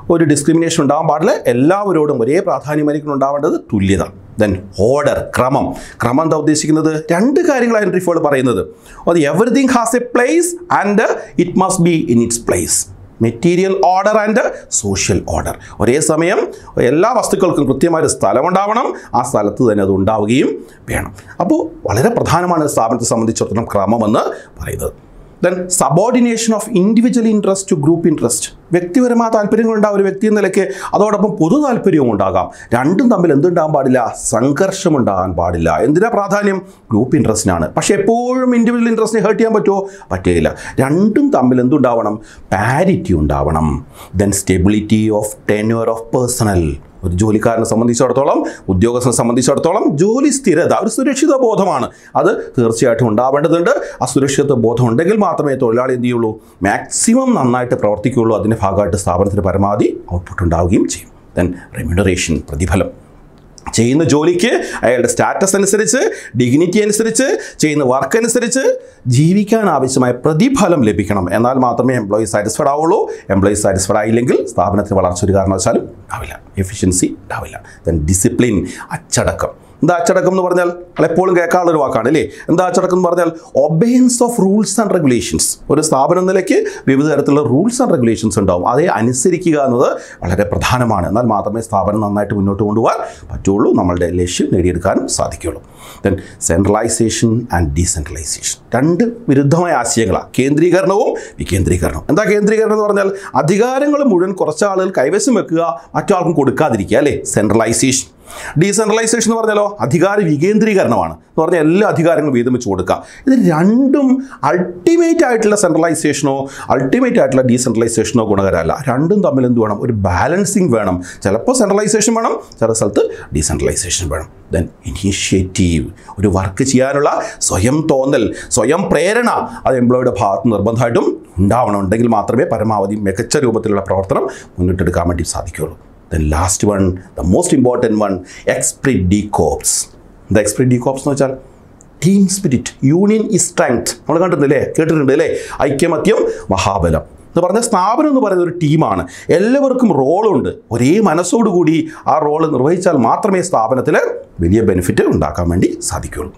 S1: ഒരു ഡിസ്ക്രിമിനേഷൻ ഉണ്ടാകാൻ പാടില്ല എല്ലാവരോടും ഒരേ പ്രാധാന്യമായിരിക്കും ഉണ്ടാവേണ്ടത് തുല്യത ദെൻ ഓർഡർ ക്രമം ക്രമം എന്താ ഉദ്ദേശിക്കുന്നത് രണ്ട് കാര്യങ്ങളാണ് എൻട്രി ഫോൾ പറയുന്നത് അത് everything has a place and it must be in its place material order and social order ഒരേ സമയം എല്ലാ വസ്തുക്കൾക്കും കൃത്യമായൊരു സ്ഥലമുണ്ടാവണം ആ സ്ഥലത്ത് തന്നെ അത് ഉണ്ടാവുകയും വേണം അപ്പോൾ വളരെ പ്രധാനമാണ് ഒരു സ്ഥാപനത്തെ സംബന്ധിച്ചിടത്തോളം ക്രമമെന്ന് പറയുന്നത് then subordination of individual interest to group interest വ്യക്തിപരമായ താല്പര്യങ്ങളുണ്ടാവും ഒരു വ്യക്തി എന്ന നിലയ്ക്ക് അതോടൊപ്പം പൊതു താല്പര്യവും ഉണ്ടാകാം രണ്ടും തമ്മിൽ എന്തുണ്ടാകാൻ പാടില്ല സംഘർഷം ഉണ്ടാകാൻ പാടില്ല എന്തിനാ പ്രാധാന്യം ഗ്രൂപ്പ് ഇൻട്രസ്റ്റിനാണ് പക്ഷേ എപ്പോഴും ഇൻഡിവിജ്വൽ ഇൻട്രസ്റ്റിനെ ഹേർട്ട് ചെയ്യാൻ പറ്റുമോ പറ്റുകയില്ല രണ്ടും തമ്മിൽ എന്തുണ്ടാവണം പാരിറ്റി ഉണ്ടാവണം then stability of tenure of personnel ഒരു ജോലിക്കാരനെ സംബന്ധിച്ചിടത്തോളം ഉദ്യോഗസ്ഥനെ സംബന്ധിച്ചിടത്തോളം ജോലി സ്ഥിരത ഒരു സുരക്ഷിത ബോധമാണ് അത് തീർച്ചയായിട്ടും ഉണ്ടാവേണ്ടതുണ്ട് ആ സുരക്ഷിത ബോധം ഉണ്ടെങ്കിൽ മാത്രമേ തൊഴിലാളി എന്ത് ചെയ്യുള്ളൂ മാക്സിമം നന്നായിട്ട് പ്രവർത്തിക്കുകയുള്ളൂ അതിൻ്റെ ഭാഗമായിട്ട് സ്ഥാപനത്തിന് പരമാവധി ഔട്ട്പുട്ട് ഉണ്ടാവുകയും ചെയ്യും ദെൻ റെമ്യൂണറേഷൻ പ്രതിഫലം ചെയ്യുന്ന ജോലിക്ക് അയാളുടെ സ്റ്റാറ്റസ് അനുസരിച്ച് ഡിഗ്നിറ്റി അനുസരിച്ച് ചെയ്യുന്ന വർക്ക് അനുസരിച്ച് ജീവിക്കാൻ ആവശ്യമായ പ്രതിഫലം ലഭിക്കണം എന്നാൽ മാത്രമേ എംപ്ലോയി സാറ്റിസ്ഫൈഡ് ആവുള്ളൂ എംപ്ലോയി സാറ്റിസ്ഫൈഡ് ആയില്ലെങ്കിൽ സ്ഥാപനത്തിന് വളർച്ച ഒരു കാരണവശാലും ഉണ്ടാവില്ല എഫിഷ്യൻസി ഉണ്ടാവില്ല ദെൻ ഡിസിപ്ലിൻ അച്ചടക്കം എന്താ അച്ചടക്കം എന്ന് പറഞ്ഞാൽ നമ്മൾ എപ്പോഴും കേൾക്കാനുള്ള ഒരു വാക്കാണ് അല്ലേ എന്താ അച്ചടക്കം എന്ന് പറഞ്ഞാൽ obedience of rules and regulations ഒരു സ്ഥാപനം നിലയ്ക്ക് വിവിധ തരത്തിലുള്ള റൂൾസ് ആൻഡ് റെഗുലേഷൻസ് ഉണ്ടാവും അതേ അനുസരിക്കുക എന്നത് വളരെ പ്രധാനമാണ് എന്നാൽ മാത്രമേ സ്ഥാപനം നന്നായിട്ട് മുന്നോട്ട് കൊണ്ടുപോകാൻ പറ്റുള്ളൂ നമ്മളുടെ ലക്ഷ്യം നേടിയെടുക്കാനും സാധിക്കുകയുള്ളൂ ദെൻ സെൻട്രലൈസേഷൻ ആൻഡ് ഡീസെൻട്രലൈസേഷൻ രണ്ട് വിരുദ്ധമായ ആശയങ്ങളാണ് കേന്ദ്രീകരണവും വികേന്ദ്രീകരണവും എന്താ കേന്ദ്രീകരണം എന്ന് പറഞ്ഞാൽ അധികാരങ്ങൾ മുഴുവൻ കുറച്ച് ആളുകൾ കൈവശം വെക്കുക മറ്റാൾക്കും കൊടുക്കാതിരിക്കുക അല്ലേ സെൻട്രലൈസേഷൻ ഡീസെൻട്രലൈസേഷൻ എന്ന് പറഞ്ഞാലോ അധികാര വികേന്ദ്രീകരണമാണ് എന്ന് പറഞ്ഞാൽ എല്ലാ അധികാരങ്ങളും വീതം വെച്ച് കൊടുക്കുക ഇത് രണ്ടും അൾട്ടിമേറ്റ് ആയിട്ടുള്ള സെൻട്രലൈസേഷനോ അൾട്ടിമേറ്റ് ആയിട്ടുള്ള ഡീസെൻട്രലൈസേഷനോ ഗുണകരമല്ല രണ്ടും തമ്മിൽ എന്ത് വേണം ഒരു ബാലൻസിങ് വേണം ചിലപ്പോൾ സെൻട്രലൈസേഷൻ വേണം ചില സ്ഥലത്ത് ഡീസെൻട്രലൈസേഷൻ വേണം ദെൻ ഇനീഷ്യേറ്റീവ് ഒരു വർക്ക് ചെയ്യാനുള്ള സ്വയം തോന്നൽ സ്വയം പ്രേരണ അത് എംപ്ലോയിയുടെ ഭാഗത്ത് നിർബന്ധമായിട്ടും ഉണ്ടാവണം ഉണ്ടെങ്കിൽ മാത്രമേ പരമാവധി മികച്ച രൂപത്തിലുള്ള പ്രവർത്തനം മുന്നിട്ടെടുക്കാൻ വേണ്ടി സാധിക്കുകയുള്ളൂ then last one the most important one esprit de corps എന്താ എക്സ്പ്രിറ്റ് ഡി കോപ്സ് എന്ന് വെച്ചാൽ team spirit union is strength നമ്മൾ കണ്ടിട്ടില്ലേ കേട്ടിട്ടുണ്ട് അല്ലേ ഐക്യമത്യം മഹാബലം എന്ന് പറഞ്ഞ സ്ഥാപനം എന്ന് പറയുന്ന ഒരു ടീമാണ് എല്ലാവർക്കും റോളുണ്ട് ഒരേ മനസ്സോടുകൂടി ആ റോൾ നിർവഹിച്ചാൽ മാത്രമേ സ്ഥാപനത്തിൽ വലിയ ബെനിഫിറ്റ് ഉണ്ടാക്കാൻ വേണ്ടി സാധിക്കുകയുള്ളൂ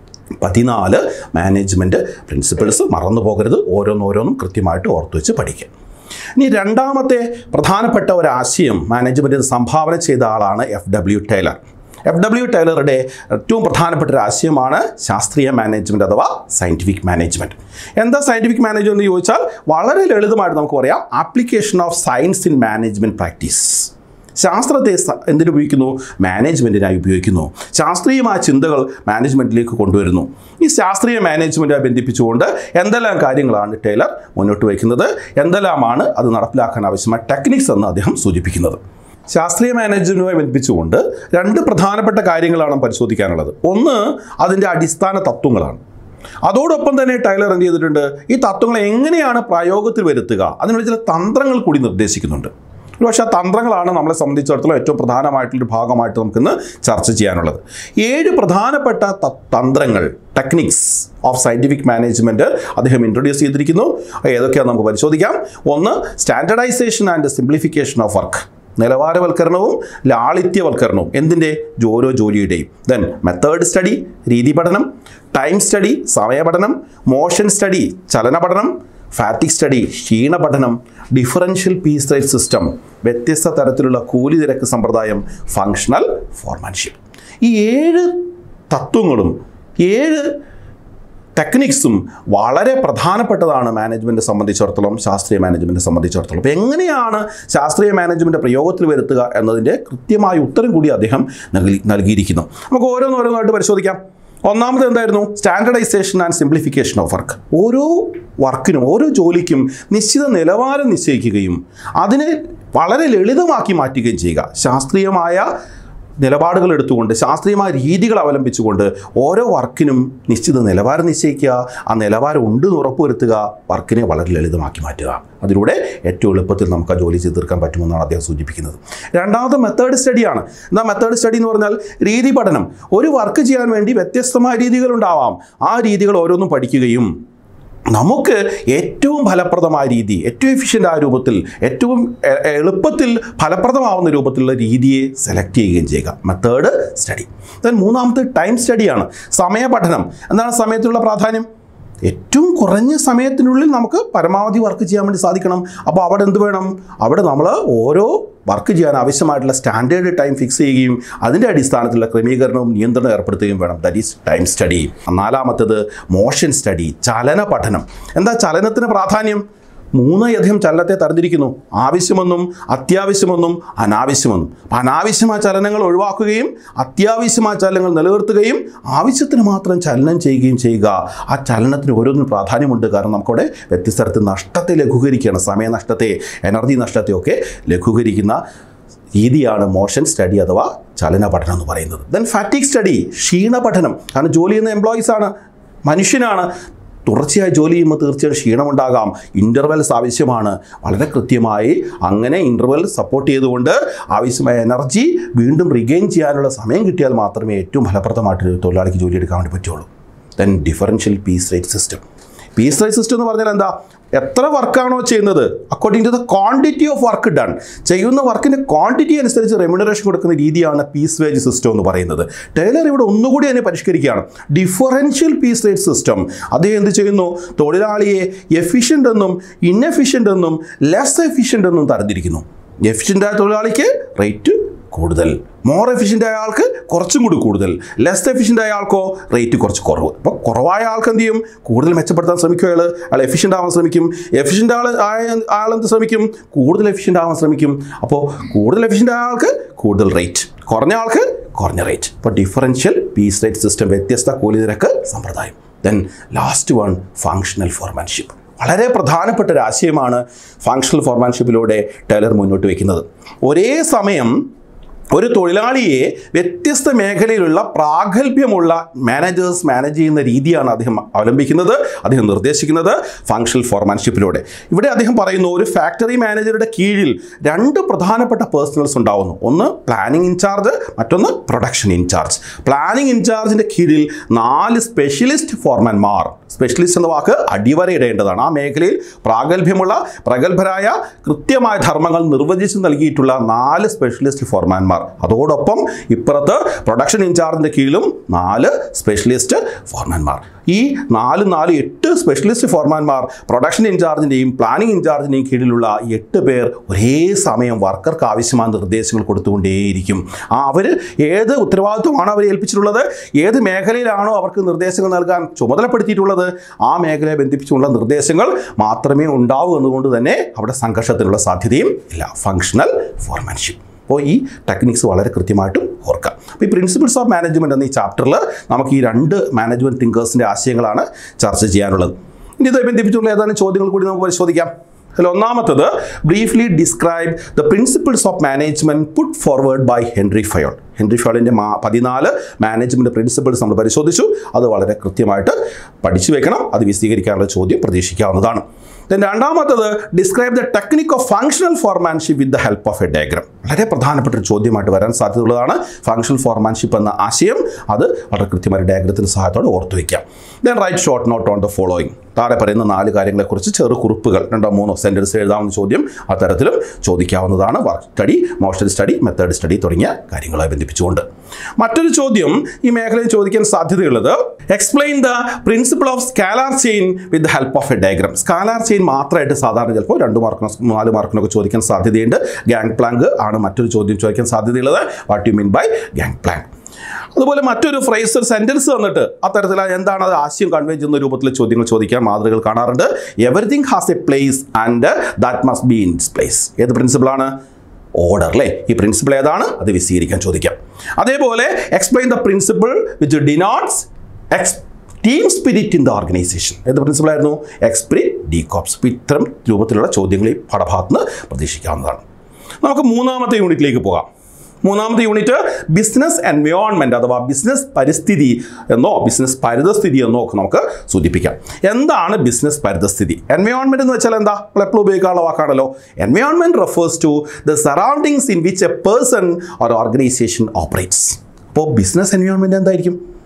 S1: പതിനാല് മാനേജ്മെൻറ്റ് പ്രിൻസിപ്പിൾസ് മറന്നു പോകരുത് ഓരോന്നോരോന്നും കൃത്യമായിട്ട് ഓർത്തു വെച്ച് പഠിക്കുക ഇനി രണ്ടാമത്തെ പ്രധാനപ്പെട്ട ഒരു ആശയം മാനേജ്മെൻറ്റിന് സംഭാവന ചെയ്ത ആളാണ് F W Taylor F W ടൈലറുടെ ഏറ്റവും പ്രധാനപ്പെട്ട ഒരു ആശയമാണ് ശാസ്ത്രീയ മാനേജ്മെൻറ്റ് അഥവാ സയൻറ്റിഫിക് മാനേജ്മെൻറ്റ് എന്താ സയൻറ്റിഫിക് മാനേജ്മെൻറ്റ് എന്ന് ചോദിച്ചാൽ വളരെ ലളിതമായിട്ട് നമുക്ക് പറയാം application of science in management practice ശാസ്ത്രത്തെ സ- എന്തിനു ഉപയോഗിക്കുന്നു മാനേജ്മെൻറ്റിനായി ഉപയോഗിക്കുന്നു ശാസ്ത്രീയമായ ചിന്തകൾ മാനേജ്മെൻറ്റിലേക്ക് കൊണ്ടുവരുന്നു ഈ ശാസ്ത്രീയ മാനേജ്മെൻറ്റുമായി ബന്ധിപ്പിച്ചുകൊണ്ട് എന്തെല്ലാം കാര്യങ്ങളാണ് ടൈലർ മുന്നോട്ട് വയ്ക്കുന്നത് എന്തെല്ലാമാണ് അത് നടപ്പിലാക്കാൻ ആവശ്യമായ ടെക്നിക്സ് എന്ന് അദ്ദേഹം സൂചിപ്പിക്കുന്നത് ശാസ്ത്രീയ മാനേജ്മെൻറ്റുമായി ബന്ധിപ്പിച്ചുകൊണ്ട് രണ്ട് പ്രധാനപ്പെട്ട കാര്യങ്ങളാണ് പരിശോധിക്കാനുള്ളത് ഒന്ന് അതിൻ്റെ അടിസ്ഥാന തത്വങ്ങളാണ് അതോടൊപ്പം തന്നെ ടൈലർ എന്ത് ചെയ്തിട്ടുണ്ട് ഈ തത്വങ്ങൾ എങ്ങനെയാണ് പ്രയോഗത്തിൽ വരുത്തുക അതിനുള്ള ചില തന്ത്രങ്ങൾ കൂടി നിർദ്ദേശിക്കുന്നുണ്ട് ഒരു പക്ഷേ ആ തന്ത്രങ്ങളാണ് നമ്മളെ സംബന്ധിച്ചിടത്തോളം ഏറ്റവും പ്രധാനമായിട്ടുള്ളൊരു ഭാഗമായിട്ട് നമുക്കിന്ന് ചർച്ച ചെയ്യാനുള്ളത് ഏഴ് പ്രധാനപ്പെട്ട ത- തന്ത്രങ്ങൾ ടെക്നിക്സ് ഓഫ് സയൻറ്റിഫിക് മാനേജ്മെൻറ്റ് അദ്ദേഹം ഇൻട്രൊഡ്യൂസ് ചെയ്തിരിക്കുന്നു അത് ഏതൊക്കെയാണെന്ന് നമുക്ക് പരിശോധിക്കാം ഒന്ന് standardisation and simplification of work നിലവാരവൽക്കരണവും ലാളിത്യവൽക്കരണവും എന്തിൻ്റെ ഓരോ ജോലിയുടെയും ദെൻ മെത്തേഡ് സ്റ്റഡി രീതി പഠനം ടൈം സ്റ്റഡി സമയപഠനം മോഷൻ സ്റ്റഡി ചലന പഠനം ഫാറ്റിക് സ്റ്റഡി ക്ഷീണ പഠനം ഡിഫറൻഷ്യൽ പീസ് റേറ്റ് സിസ്റ്റം വ്യത്യസ്ത തരത്തിലുള്ള കൂലി നിരക്ക് സമ്പ്രദായം ഫങ്ഷണൽ ഫോർമാൻഷിപ്പ് ഈ ഏഴ് തത്വങ്ങളും ഏഴ് ടെക്നിക്സും വളരെ പ്രധാനപ്പെട്ടതാണ് മാനേജ്മെൻറ്റ് സംബന്ധിച്ചിടത്തോളം ശാസ്ത്രീയ മാനേജ്മെൻറ്റ് സംബന്ധിച്ചിടത്തോളം അപ്പോൾ എങ്ങനെയാണ് ശാസ്ത്രീയ മാനേജ്മെൻറ്റ് പ്രയോഗത്തിൽ വരുത്തുക എന്നതിൻ്റെ കൃത്യമായ ഉത്തരം കൂടി അദ്ദേഹം നൽകി നൽകിയിരിക്കുന്നു നമുക്ക് ഓരോന്നോരോന്നായിട്ട് പരിശോധിക്കാം ഒന്നാമത് എന്തായിരുന്നു standardisation and simplification of work ഓരോ വർക്കിനും ഓരോ ജോലിക്കും നിശ്ചിത നിലവാരം നിശ്ചയിക്കുകയും അതിനെ വളരെ ലളിതമാക്കി മാറ്റുകയും ചെയ്യുക ശാസ്ത്രീയമായ നിലപാടുകൾ എടുത്തുകൊണ്ട് ശാസ്ത്രീയമായ രീതികൾ അവലംബിച്ചുകൊണ്ട് ഓരോ വർക്കിനും നിശ്ചിത നിലവാരം നിശ്ചയിക്കുക ആ നിലവാരം ഉണ്ട് എന്ന് ഉറപ്പുവരുത്തുക വർക്കിനെ വളരെ ലളിതമാക്കി മാറ്റുക അതിലൂടെ ഏറ്റവും എളുപ്പത്തിൽ നമുക്ക് ആ ജോലി ചെയ്ത് തീർക്കാൻ പറ്റുമെന്നാണ് അദ്ദേഹം സൂചിപ്പിക്കുന്നത് രണ്ടാമത് മെത്തേഡ് സ്റ്റഡിയാണ് എന്താ മെത്തേഡ് സ്റ്റഡി എന്ന് പറഞ്ഞാൽ രീതി പഠനം ഒരു വർക്ക് ചെയ്യാൻ വേണ്ടി വ്യത്യസ്തമായ രീതികൾ ഉണ്ടാവാം ആ രീതികൾ ഓരോന്നും പഠിക്കുകയും നമുക്ക് ഏറ്റവും ഫലപ്രദമായ രീതി ഏറ്റവും എഫിഷ്യൻ്റ് ആയ രൂപത്തിൽ ഏറ്റവും എ- എളുപ്പത്തിൽ ഫലപ്രദമാവുന്ന രൂപത്തിലുള്ള രീതിയെ സെലക്ട് ചെയ്യുകയും ചെയ്യുക മെത്തേഡ് സ്റ്റഡി ദെൻ മൂന്നാമത്തെ ടൈം സ്റ്റഡിയാണ് സമയ പഠനം എന്താണ് സമയത്തിനുള്ള പ്രാധാന്യം ഏറ്റവും കുറഞ്ഞ സമയത്തിനുള്ളിൽ നമുക്ക് പരമാവധി വർക്ക് ചെയ്യാൻ വേണ്ടി സാധിക്കണം അപ്പോൾ അവിടെ എന്ത് വേണം അവിടെ നമ്മൾ ഓരോ വർക്ക് ചെയ്യാൻ ആവശ്യമായിട്ടുള്ള സ്റ്റാൻഡേർഡ് ടൈം ഫിക്സ് ചെയ്യുകയും അതിൻ്റെ അടിസ്ഥാനത്തിലുള്ള ക്രമീകരണവും നിയന്ത്രണം ഏർപ്പെടുത്തുകയും വേണം ദറ്റ് ഈസ് ടൈം സ്റ്റഡി നാലാമത്തേത് മോഷൻ സ്റ്റഡി ചലന പഠനം എന്താ ചലനത്തിന് പ്രാധാന്യം മൂന്നധികം ചലനത്തെ തരംതിരിക്കുന്നു ആവശ്യമെന്നും അത്യാവശ്യമെന്നും അനാവശ്യമെന്നും അപ്പം അനാവശ്യമായ ചലനങ്ങൾ ഒഴിവാക്കുകയും അത്യാവശ്യമായ ചലനങ്ങൾ നിലനിർത്തുകയും ആവശ്യത്തിന് മാത്രം ചലനം ചെയ്യുകയും ചെയ്യുക ആ ചലനത്തിന് ഓരോന്നിനും പ്രാധാന്യമുണ്ട് കാരണം നമുക്കവിടെ വ്യത്യസ്ത തരത്തിൽ നഷ്ടത്തെ ലഘൂകരിക്കുകയാണ് സമയനഷ്ടത്തെ എനർജി നഷ്ടത്തെയൊക്കെ ലഘൂകരിക്കുന്ന രീതിയാണ് മോഷൻ സ്റ്റഡി അഥവാ ചലന പഠനം എന്ന് പറയുന്നത് ദെൻ ഫാറ്റിക് സ്റ്റഡി ക്ഷീണ പഠനം കാരണം ജോലി ചെയ്യുന്ന എംപ്ലോയീസ് ആണ് മനുഷ്യനാണ് തുടർച്ചയായി ജോലി ചെയ്യുമ്പോൾ തീർച്ചയായും ക്ഷീണമുണ്ടാകാം ഇൻ്റർവെൽസ് ആവശ്യമാണ് വളരെ കൃത്യമായി അങ്ങനെ ഇൻ്റർവെൽ സപ്പോർട്ട് ചെയ്തുകൊണ്ട് ആവശ്യമായ എനർജി വീണ്ടും റിഗെയിൻ ചെയ്യാനുള്ള സമയം കിട്ടിയാൽ മാത്രമേ ഏറ്റവും ഫലപ്രദമായിട്ട് ഒരു തൊഴിലാളിക്ക് ജോലി എടുക്കാൻ വേണ്ടി പറ്റുള്ളൂ then differential piece rate system piece rate system എന്ന് പറഞ്ഞാൽ എന്താ എത്ര വർക്കാണോ ചെയ്യുന്നത് according to the quantity of work done ചെയ്യുന്ന വർക്കിൻ്റെ ക്വാണ്ടിറ്റി അനുസരിച്ച് റെമ്യൂണറേഷൻ കൊടുക്കുന്ന രീതിയാണ് പീസ് വേജ് സിസ്റ്റം എന്ന് പറയുന്നത് ടൈലർ ഇവിടെ ഒന്നുകൂടി അതിനെ പരിഷ്കരിക്കുകയാണ് ഡിഫറൻഷ്യൽ പീസ് റേറ്റ് സിസ്റ്റം അദ്ദേഹം എന്ത് ചെയ്യുന്നു തൊഴിലാളിയെ എഫിഷ്യൻ്റ് എന്നും ഇൻഎഫിഷ്യൻ്റ് എന്നും ലെസ് എഫിഷ്യൻ്റ് എന്നും തരംതിരിക്കുന്നു എഫിഷ്യൻ്റ് ആയ തൊഴിലാളിക്ക് റേറ്റ് കൂടുതൽ മോർ എഫിഷ്യൻ്റ് ആയ ആൾക്ക് കുറച്ചും കൂടി കൂടുതൽ ലെസ് എഫിഷ്യൻ്റ് ആയ ആൾക്കോ റേറ്റ് കുറച്ച് കുറവ് അപ്പോൾ കുറവായ ആൾക്ക് എന്ത് ചെയ്യും കൂടുതൽ മെച്ചപ്പെടുത്താൻ ശ്രമിക്കും അയാൾ അയാൾ എഫിഷ്യൻ്റ് ആവാൻ ശ്രമിക്കും എഫിഷ്യൻ്റ് ആൾ ആയ ആൾ എന്ത് ശ്രമിക്കും കൂടുതൽ എഫിഷ്യൻ്റ് ആവാൻ ശ്രമിക്കും അപ്പോൾ കൂടുതൽ എഫിഷ്യൻ്റ് ആയ ആൾക്ക് കൂടുതൽ റേറ്റ് കുറഞ്ഞ ആൾക്ക് കുറഞ്ഞ റേറ്റ് അപ്പോൾ ഡിഫറൻഷ്യൽ പീസ് റേറ്റ് സിസ്റ്റം വ്യത്യസ്ത കൂലി നിരക്ക് സമ്പ്രദായം then last one functional foremanship വളരെ പ്രധാനപ്പെട്ട ഒരു ആശയമാണ് ഫങ്ഷണൽ ഫോർമാൻഷിപ്പിലൂടെ ടൈലർ മുന്നോട്ട് വയ്ക്കുന്നത് ഒരേ സമയം ഒരു തൊഴിലാളിയെ വ്യത്യസ്ത മേഖലയിലുള്ള പ്രാഗൽഭ്യമുള്ള മാനേജേഴ്സ് മാനേജ് ചെയ്യുന്ന രീതിയാണ് അദ്ദേഹം അവലംബിക്കുന്നത് അദ്ദേഹം നിർദ്ദേശിക്കുന്നത് ഫങ്ഷണൽ ഫോർമാൻഷിപ്പിലൂടെ ഇവിടെ അദ്ദേഹം പറയുന്നു ഒരു ഫാക്ടറി മാനേജറുടെ കീഴിൽ രണ്ട് പ്രധാനപ്പെട്ട പേഴ്സണൽസ് ഉണ്ടാവുന്നു ഒന്ന് പ്ലാനിംഗ് ഇൻചാർജ് മറ്റൊന്ന് പ്രൊഡക്ഷൻ ഇൻചാർജ് പ്ലാനിംഗ് ഇൻചാർജിൻ്റെ കീഴിൽ നാല് സ്പെഷ്യലിസ്റ്റ് ഫോർമാൻമാർ സ്പെഷ്യലിസ്റ്റ് എന്ന വാക്ക് അടിവരയിടേണ്ടതാണ് ആ മേഖലയിൽ പ്രാഗൽഭ്യമുള്ള പ്രഗത്ഭരായ കൃത്യമായ ധർമ്മങ്ങൾ നിർവചിച്ച് നൽകിയിട്ടുള്ള നാല് സ്പെഷ്യലിസ്റ്റ് ഫോർമാൻമാർ അതോടൊപ്പം ഇപ്പുറത്ത് പ്രൊഡക്ഷൻ ഇൻചാർജിൻ്റെ കീഴിലും നാല് സ്പെഷ്യലിസ്റ്റ് ഫോർമാൻമാർ ഈ നാല് നാല് എട്ട് സ്പെഷ്യലിസ്റ്റ് ഫോർമാൻമാർ പ്രൊഡക്ഷൻ ഇൻചാർജിൻ്റെയും പ്ലാനിംഗ് ഇൻചാർജിൻ്റെയും കീഴിലുള്ള എട്ട് പേർ ഒരേ സമയം വർക്കർക്ക് ആവശ്യമായ നിർദ്ദേശങ്ങൾ കൊടുത്തുകൊണ്ടേയിരിക്കും ആ അവർ ഏത് ഉത്തരവാദിത്വമാണ് അവരെ ഏൽപ്പിച്ചിട്ടുള്ളത് ഏത് മേഖലയിലാണോ അവർക്ക് നിർദ്ദേശങ്ങൾ നൽകാൻ ചുമതലപ്പെടുത്തിയിട്ടുള്ളത് ആ മേഖലയെ ബന്ധിപ്പിച്ചുള്ള നിർദ്ദേശങ്ങൾ മാത്രമേ ഉണ്ടാവൂ എന്നുകൊണ്ട് തന്നെ അവിടെ സംഘർഷത്തിനുള്ള സാധ്യതയും ഇല്ല ഫങ്ഷണൽ ഫോർമാൻഷിപ്പ് അപ്പോൾ ഈ ടെക്നിക്സ് വളരെ കൃത്യമായിട്ടും ഓർക്കാം അപ്പോൾ ഈ പ്രിൻസിപ്പിൾസ് ഓഫ് മാനേജ്മെൻറ്റ് എന്ന ഈ ചാപ്റ്ററിൽ നമുക്ക് ഈ രണ്ട് മാനേജ്മെൻറ്റ് തിങ്കേഴ്സിൻ്റെ ആശയങ്ങളാണ് ചർച്ച ചെയ്യാനുള്ളത് ഇനി ഇതുമായി ബന്ധിപ്പിച്ചുള്ള ഏതാനും ചോദ്യങ്ങൾ കൂടി നമുക്ക് പരിശോധിക്കാം അതിൽ ഒന്നാമത്തത് briefly describe the principles of management put forward by Henri Fayol Henri ഫയോളിൻ്റെ മാ പതിനാല് മാനേജ്മെൻറ്റ് പ്രിൻസിപ്പിൾസ് നമ്മൾ പരിശോധിച്ചു അത് വളരെ കൃത്യമായിട്ട് പഠിച്ചു വെക്കണം അത് വിശദീകരിക്കാനുള്ള ചോദ്യം പ്രതീക്ഷിക്കാവുന്നതാണ് ദെൻ രണ്ടാമത്തത് describe the technique of functional foremanship with the help of a diagram വളരെ പ്രധാനപ്പെട്ട ഒരു ചോദ്യമായിട്ട് വരാൻ സാധ്യതയുള്ളതാണ് ഫങ്ഷണൽ ഫോർമാൻഷിപ്പ് എന്ന ആശയം അത് വളരെ കൃത്യമായ ഡയഗ്രത്തിൻ്റെ സഹായത്തോടെ ഓർത്തു വയ്ക്കാം then write short note on the following താഴെ പറയുന്ന നാല് കാര്യങ്ങളെക്കുറിച്ച് ചെറു കുറിപ്പുകൾ രണ്ടോ മൂന്നോ സെൻറ്റൻസ് എഴുതാവുന്ന ചോദ്യം അത്തരത്തിലും ചോദിക്കാവുന്നതാണ് work study motion study method study തുടങ്ങിയ കാര്യങ്ങളെ ബന്ധിപ്പിച്ചുകൊണ്ട് മറ്റൊരു ചോദ്യം ഈ മേഖലയിൽ ചോദിക്കാൻ സാധ്യതയുള്ളത് explain the principle of scalar chain with the help of a diagram scalar chain മാത്രമായിട്ട് സാധാരണ ചിലപ്പോൾ രണ്ട് മാർക്കിനോ നാല് മാർക്കിനൊക്കെ ചോദിക്കാൻ സാധ്യതയുണ്ട് ഗാങ് പ്ലാങ്ക് ആണ് മറ്റൊരു ചോദ്യം ചോദിക്കാൻ സാധ്യതയുള്ളത് what you mean by gang plank അതുപോലെ മറ്റൊരു ഫ്രേസ് ഒരു സെന്റൻസ് തന്നിട്ട് അത്തരത്തിൽ എന്താണ് അത് ആശയം കൺവേ ചെയ്യുന്ന രൂപത്തിൽ ചോദ്യങ്ങൾ ചോദിക്കാൻ മാതൃകകൾ കാണാറുണ്ട് everything has a place and that must be in its place ഏത് പ്രിൻസിപ്പിളാണ് ഓർഡർ അല്ലേ ഈ പ്രിൻസിപ്പിൾ ഏതാണ് അത് വിശദീകരിക്കാൻ ചോദിക്കാം അതേപോലെ explain the principle which denotes ex team spirit in the organisation ഏത് പ്രിൻസിപ്പിൾ ആയിരുന്നു എക്സ്പിരിറ്റ് ഡി കോപ്സ് ഇത്തരം രൂപത്തിലുള്ള ചോദ്യങ്ങൾ ഈ പാഠഭാഗത്ത് നിന്ന് പ്രതീക്ഷിക്കാവുന്നതാണ് നമുക്ക് മൂന്നാമത്തെ യൂണിറ്റിലേക്ക് പോകാം മൂന്നാമത്തെ യൂണിറ്റ് ബിസിനസ് എൻവയോൺമെൻറ്റ് അഥവാ ബിസിനസ് പരിസ്ഥിതി എന്നോ ബിസിനസ് പരിതസ്ഥിതി എന്നോ ഒക്കെ നമുക്ക് സൂചിപ്പിക്കാം എന്താണ് ബിസിനസ് പരിതസ്ഥിതി എൻവയോൺമെൻറ്റ് എന്ന് വെച്ചാൽ എന്താ നമ്മൾ എപ്പോഴും ഉപയോഗിക്കാനുള്ള വാക്കാണല്ലോ environment refers to the surroundings in which a person or organisation operates അപ്പോൾ ബിസിനസ് എൻവയോൺമെൻറ്റ് എന്തായിരിക്കും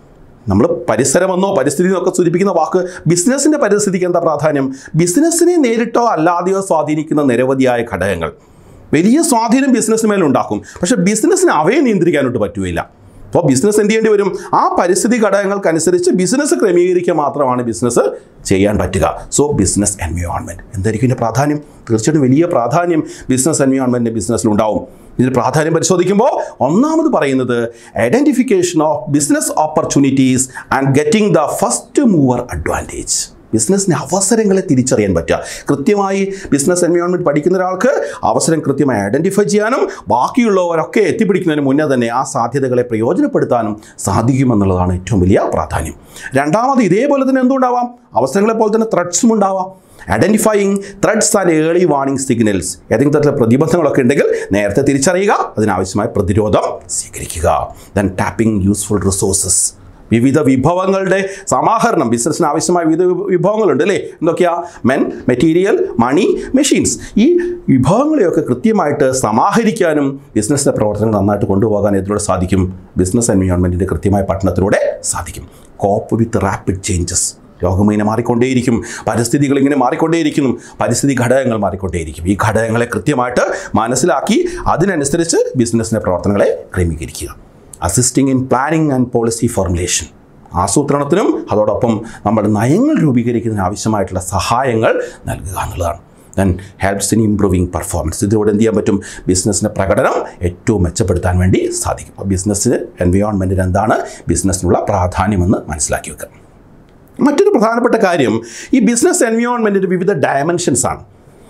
S1: നമ്മൾ പരിസരമെന്നോ പരിസ്ഥിതി എന്നൊക്കെ സൂചിപ്പിക്കുന്ന വാക്ക് ബിസിനസ്സിൻ്റെ പരിസ്ഥിതിക്ക് എന്താ പ്രാധാന്യം ബിസിനസ്സിനെ നേരിട്ടോ അല്ലാതെയോ സ്വാധീനിക്കുന്ന നിരവധിയായ ഘടകങ്ങൾ വലിയ സ്വാധീനം ബിസിനസ്സിന് മേലുണ്ടാക്കും പക്ഷേ ബിസിനസ്സിന് അവയെ നിയന്ത്രിക്കാനോട്ട് പറ്റുകയില്ല അപ്പോൾ ബിസിനസ് എന്ത് ചെയ്യേണ്ടി വരും ആ പരിസ്ഥിതി ഘടകങ്ങൾക്കനുസരിച്ച് ബിസിനസ് ക്രമീകരിക്കുക മാത്രമാണ് ബിസിനസ് ചെയ്യാൻ പറ്റുക സോ ബിസിനസ് എൻവയോൺമെൻറ്റ് എന്തായിരിക്കും ഇതിൻ്റെ പ്രാധാന്യം തീർച്ചയായിട്ടും വലിയ പ്രാധാന്യം ബിസിനസ് എൻവയോൺമെൻറ്റ് ബിസിനസ്സിലുണ്ടാവും ഇതിൽ പ്രാധാന്യം പരിശോധിക്കുമ്പോൾ ഒന്നാമത് പറയുന്നത് identification of business opportunities and getting the first mover advantage ബിസിനസ്സിന് അവസരങ്ങളെ തിരിച്ചറിയാൻ പറ്റുക കൃത്യമായി ബിസിനസ് എൻവയോൺമെൻറ്റ് പഠിക്കുന്ന ഒരാൾക്ക് അവസരം കൃത്യമായി ഐഡൻറ്റിഫൈ ചെയ്യാനും ബാക്കിയുള്ളവരൊക്കെ എത്തിപ്പിടിക്കുന്നതിന് മുന്നേ തന്നെ ആ സാധ്യതകളെ പ്രയോജനപ്പെടുത്താനും സാധിക്കുമെന്നുള്ളതാണ് ഏറ്റവും വലിയ പ്രാധാന്യം രണ്ടാമത് ഇതേപോലെ തന്നെ എന്തുണ്ടാവാം അവസരങ്ങളെ പോലെ തന്നെ ത്രെഡ്സും ഉണ്ടാവാം identifying threats and early warning signals ഏതെങ്കിലും തരത്തിലുള്ള പ്രതിബന്ധങ്ങളൊക്കെ ഉണ്ടെങ്കിൽ നേരത്തെ തിരിച്ചറിയുക അതിനാവശ്യമായ പ്രതിരോധം സ്വീകരിക്കുക ദെൻ ടാപ്പിംഗ് യൂസ്ഫുൾ റിസോഴ്സസ് വിവിധ വിഭവങ്ങളുടെ സമാഹരണം ബിസിനസ്സിന് ആവശ്യമായ വിവിധ വിഭവങ്ങളുണ്ട് അല്ലേ എന്തൊക്കെയാ മെൻ മെറ്റീരിയൽ മണി മെഷീൻസ് ഈ വിഭവങ്ങളെയൊക്കെ കൃത്യമായിട്ട് സമാഹരിക്കാനും ബിസിനസ്സിൻ്റെ പ്രവർത്തനങ്ങൾ നന്നായിട്ട് കൊണ്ടുപോകാൻ ഇതിലൂടെ സാധിക്കും ബിസിനസ് എൻവയോൺമെൻറ്റിൻ്റെ കൃത്യമായ പഠനത്തിലൂടെ സാധിക്കും കോപ്പ് വിത്ത് റാപ്പിഡ് ചേഞ്ചസ് ലോകം ഇങ്ങനെ മാറിക്കൊണ്ടേയിരിക്കും പരിസ്ഥിതികൾ ഇങ്ങനെ മാറിക്കൊണ്ടേയിരിക്കുന്നു പരിസ്ഥിതി ഘടകങ്ങൾ മാറിക്കൊണ്ടേയിരിക്കും ഈ ഘടകങ്ങളെ കൃത്യമായിട്ട് മനസ്സിലാക്കി അതിനനുസരിച്ച് ബിസിനസ്സിൻ്റെ പ്രവർത്തനങ്ങളെ ക്രമീകരിക്കുക assisting in planning and policy formulation ആസൂത്രണത്തിനും അതോടൊപ്പം നമ്മുടെ നയങ്ങൾ രൂപീകരിക്കുന്നതിന് ആവശ്യമായിട്ടുള്ള സഹായങ്ങൾ നൽകുക എന്നുള്ളതാണ് then helps in improving performance ഇതിലൂടെ എന്ത് ചെയ്യാൻ പറ്റും ബിസിനസ്സിൻ്റെ പ്രകടനം ഏറ്റവും മെച്ചപ്പെടുത്താൻ വേണ്ടി സാധിക്കും അപ്പോൾ ബിസിനസ്സിന് എൻവയോൺമെൻറ്റിന് എന്താണ് ബിസിനസ്സിനുള്ള പ്രാധാന്യമെന്ന് മനസ്സിലാക്കി വെക്കുക മറ്റൊരു പ്രധാനപ്പെട്ട കാര്യം ഈ ബിസിനസ് എൻവയോൺമെൻറ്റിൻ്റെ വിവിധ ഡയമെൻഷൻസ് ആണ്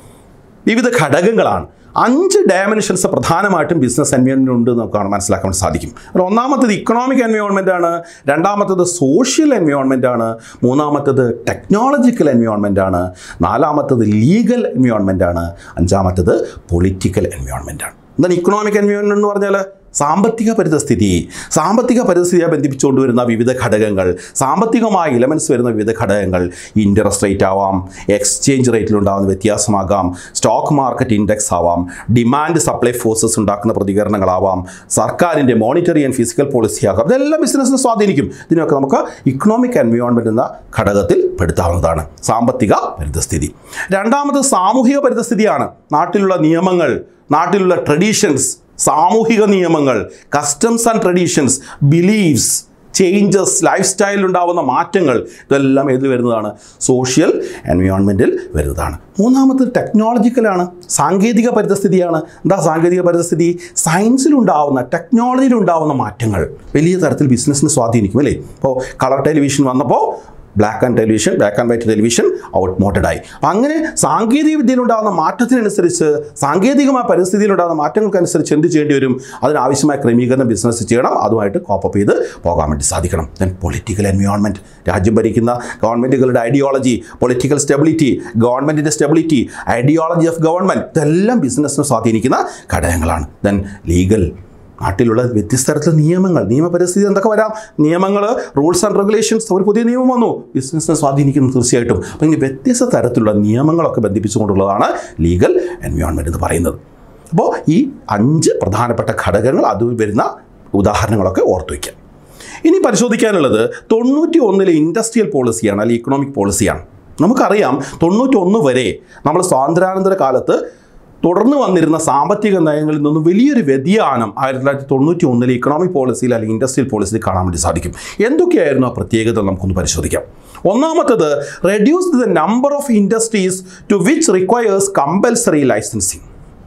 S1: വിവിധ ഘടകങ്ങളാണ് അഞ്ച് ഡയമെൻഷൻസ് പ്രധാനമായിട്ടും ബിസിനസ് എൻവയോൺമെൻറ്റ് ഉണ്ട് എന്ന് നമുക്ക് മനസ്സിലാക്കാൻ സാധിക്കും അതിൽ ഒന്നാമത്തത് ഇക്കണോമിക് എൻവയോൺമെൻ്റ് ആണ് രണ്ടാമത്തത് സോഷ്യൽ എൻവയോൺമെൻ്റ് ആണ് മൂന്നാമത്തത് ടെക്നോളജിക്കൽ എൻവയോൺമെൻ്റ് ആണ് നാലാമത്തത് ലീഗൽ എൻവയോൺമെൻ്റ് ആണ് അഞ്ചാമത്തത് പൊളിറ്റിക്കൽ എൻവയോൺമെൻ്റ് ആണ് എന്താണ് ഇക്കണോമിക് എൻവയോൺമെൻറ്റ് എന്ന് പറഞ്ഞാൽ സാമ്പത്തിക പരിതസ്ഥിതി സാമ്പത്തിക പരിസ്ഥിതിയെ ബന്ധിപ്പിച്ചുകൊണ്ട് വരുന്ന വിവിധ ഘടകങ്ങൾ സാമ്പത്തികമായ ഇലമെൻറ്റ്സ് വരുന്ന വിവിധ ഘടകങ്ങൾ ഇൻട്രസ്റ്റ് റേറ്റ് ആവാം എക്സ്ചേഞ്ച് റേറ്റിലുണ്ടാകുന്ന വ്യത്യാസമാകാം സ്റ്റോക്ക് മാർക്കറ്റ് ഇൻഡെക്സ് ആവാം ഡിമാൻഡ് സപ്ലൈ ഫോഴ്സസ് ഉണ്ടാക്കുന്ന പ്രതികരണങ്ങളാവാം സർക്കാരിൻ്റെ മോണിറ്ററി ആൻഡ് ഫിസിക്കൽ പോളിസി ആകാം ഇതെല്ലാം ബിസിനസ്സിനെ സ്വാധീനിക്കും ഇതിനൊക്കെ നമുക്ക് ഇക്കണോമിക് എൻവയോൺമെൻറ്റ് എന്ന ഘടകത്തിൽ പെടുത്താവുന്നതാണ് സാമ്പത്തിക പരിതസ്ഥിതി രണ്ടാമത് സാമൂഹിക പരിതസ്ഥിതിയാണ് നാട്ടിലുള്ള നിയമങ്ങൾ നാട്ടിലുള്ള ട്രഡീഷൻസ് സാമൂഹിക നിയമങ്ങൾ customs and traditions believes changes life സ്റ്റൈലിൽ ഉണ്ടാകുന്ന മാറ്റങ്ങൾ ഇതെല്ലാം ഏതിൽ വരുന്നതാണ് സോഷ്യൽ എൻവയോൺമെൻറ്റിൽ വരുന്നതാണ് മൂന്നാമത് ടെക്നോളജിക്കലാണ് സാങ്കേതിക പരിതസ്ഥിതിയാണ് എന്താ സാങ്കേതിക പരിതസ്ഥിതി സയൻസിലുണ്ടാവുന്ന ടെക്നോളജിയിലുണ്ടാവുന്ന മാറ്റങ്ങൾ വലിയ തരത്തിൽ ബിസിനസ്സിനെ സ്വാധീനിക്കും അല്ലേ ഇപ്പോൾ കളർ ടെലിവിഷൻ വന്നപ്പോൾ black and television black and white television out മോട്ടഡായി അപ്പം അങ്ങനെ സാങ്കേതിക വിദ്യയിലുണ്ടാകുന്ന മാറ്റത്തിനനുസരിച്ച് സാങ്കേതികമായ പരിസ്ഥിതിയിലുണ്ടാകുന്ന മാറ്റങ്ങൾക്കനുസരിച്ച് എന്ത് ചെയ്യേണ്ടി വരും അതിനാവശ്യമായ ക്രമീകരണം ബിസിനസ് ചെയ്യണം അതുമായിട്ട് കോപ്പപ്പ് ചെയ്ത് പോകാൻ വേണ്ടി സാധിക്കണം ദെൻ പൊളിറ്റിക്കൽ എൻവയോൺമെൻറ്റ് രാജ്യം ഭരിക്കുന്ന ഗവൺമെൻറ്റുകളുടെ ഐഡിയോളജി പൊളിറ്റിക്കൽ സ്റ്റെബിലിറ്റി ഗവൺമെൻറ്റിൻ്റെ സ്റ്റെബിലിറ്റി ഐഡിയോളജി ഓഫ് ഗവൺമെൻറ് ഇതെല്ലാം ബിസിനസ്സിനെ സ്വാധീനിക്കുന്ന ഘടകങ്ങളാണ് ദെൻ ലീഗൽ നാട്ടിലുള്ള വ്യത്യസ്ത തരത്തിലുള്ള നിയമങ്ങൾ നിയമപരിസ്ഥിതി എന്തൊക്കെ വരാം നിയമങ്ങൾ റൂൾസ് ആൻഡ് റെഗുലേഷൻസ് ഒരു പുതിയ നിയമം വന്നു ബിസിനസ്സിനെ സ്വാധീനിക്കുന്നു തീർച്ചയായിട്ടും അപ്പോൾ ഇങ്ങനെ വ്യത്യസ്ത തരത്തിലുള്ള നിയമങ്ങളൊക്കെ ബന്ധിപ്പിച്ചുകൊണ്ടുള്ളതാണ് ലീഗൽ എൻവയോൺമെൻറ്റ് എന്ന് പറയുന്നത് അപ്പോൾ ഈ അഞ്ച് പ്രധാനപ്പെട്ട ഘടകങ്ങൾ അത് വരുന്ന ഉദാഹരണങ്ങളൊക്കെ ഓർത്തു വയ്ക്കാം ഇനി പരിശോധിക്കാനുള്ളത് തൊണ്ണൂറ്റി ഒന്നിലെ ഇൻഡസ്ട്രിയൽ പോളിസിയാണ് അല്ലെങ്കിൽ ഇക്കണോമിക് പോളിസിയാണ് നമുക്കറിയാം തൊണ്ണൂറ്റി ഒന്ന് വരെ നമ്മൾ സ്വാതന്ത്ര്യാനന്തര കാലത്ത് തുടർന്ന് വന്നിരുന്ന സാമ്പത്തിക നയങ്ങളിൽ നിന്നും വലിയൊരു വ്യതിയാനം ആയിരത്തി തൊള്ളായിരത്തി തൊണ്ണൂറ്റി ഒന്നിലെ ഇക്കണോമിക് പോളിസിയിൽ അല്ലെങ്കിൽ ഇൻഡസ്ട്രിയൽ പോളിസിയിൽ കാണാൻ വേണ്ടി സാധിക്കും എന്തൊക്കെയായിരുന്നു ആ പ്രത്യേകത നമുക്കൊന്ന് പരിശോധിക്കാം ഒന്നാമത്തത് reduce the number of industries to which requires compulsory licensing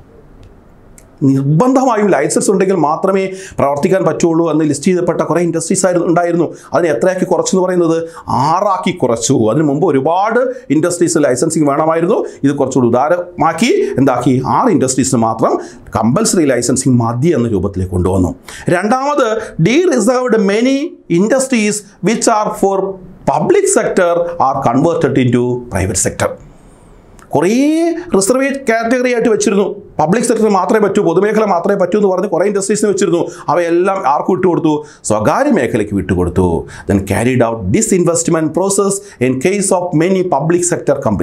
S1: നിർബന്ധമായും ലൈസൻസ് ഉണ്ടെങ്കിൽ മാത്രമേ പ്രവർത്തിക്കാൻ പറ്റുള്ളൂ എന്ന് ലിസ്റ്റ് ചെയ്തപ്പെട്ട കുറേ ഇൻഡസ്ട്രീസ് ആയിരുന്നു ഉണ്ടായിരുന്നു അതിന് എത്രയാക്കി കുറച്ചെന്ന് പറയുന്നത് ആറാക്കി കുറച്ചു അതിന് മുമ്പ് ഒരുപാട് ഇൻഡസ്ട്രീസ് ലൈസൻസിങ് വേണമായിരുന്നു ഇത് കുറച്ചുകൂടി ഉദാരമാക്കി എന്താക്കി ആറ് ഇൻഡസ്ട്രീസിന് മാത്രം കമ്പൽസറി ലൈസൻസിങ് മതി എന്ന രൂപത്തിലേക്ക് കൊണ്ടുവന്നു രണ്ടാമത് dereserved many industries which are for public sector are converted into private sector കുറേ റിസർവ് കാറ്റഗറി ആയിട്ട് വെച്ചിരുന്നു പബ്ലിക് സെക്ടർ മാത്രമേ പറ്റൂ പൊതുമേഖല മാത്രമേ പറ്റൂ എന്ന് പറഞ്ഞ് കുറേ ഇൻഡസ്ട്രീസിന് വെച്ചിരുന്നു അവയെല്ലാം ആർക്ക് വിട്ടുകൊടുത്തു സ്വകാര്യ മേഖലയ്ക്ക് വിട്ടുകൊടുത്തു then carried out disinvestment process in case of many public sector companies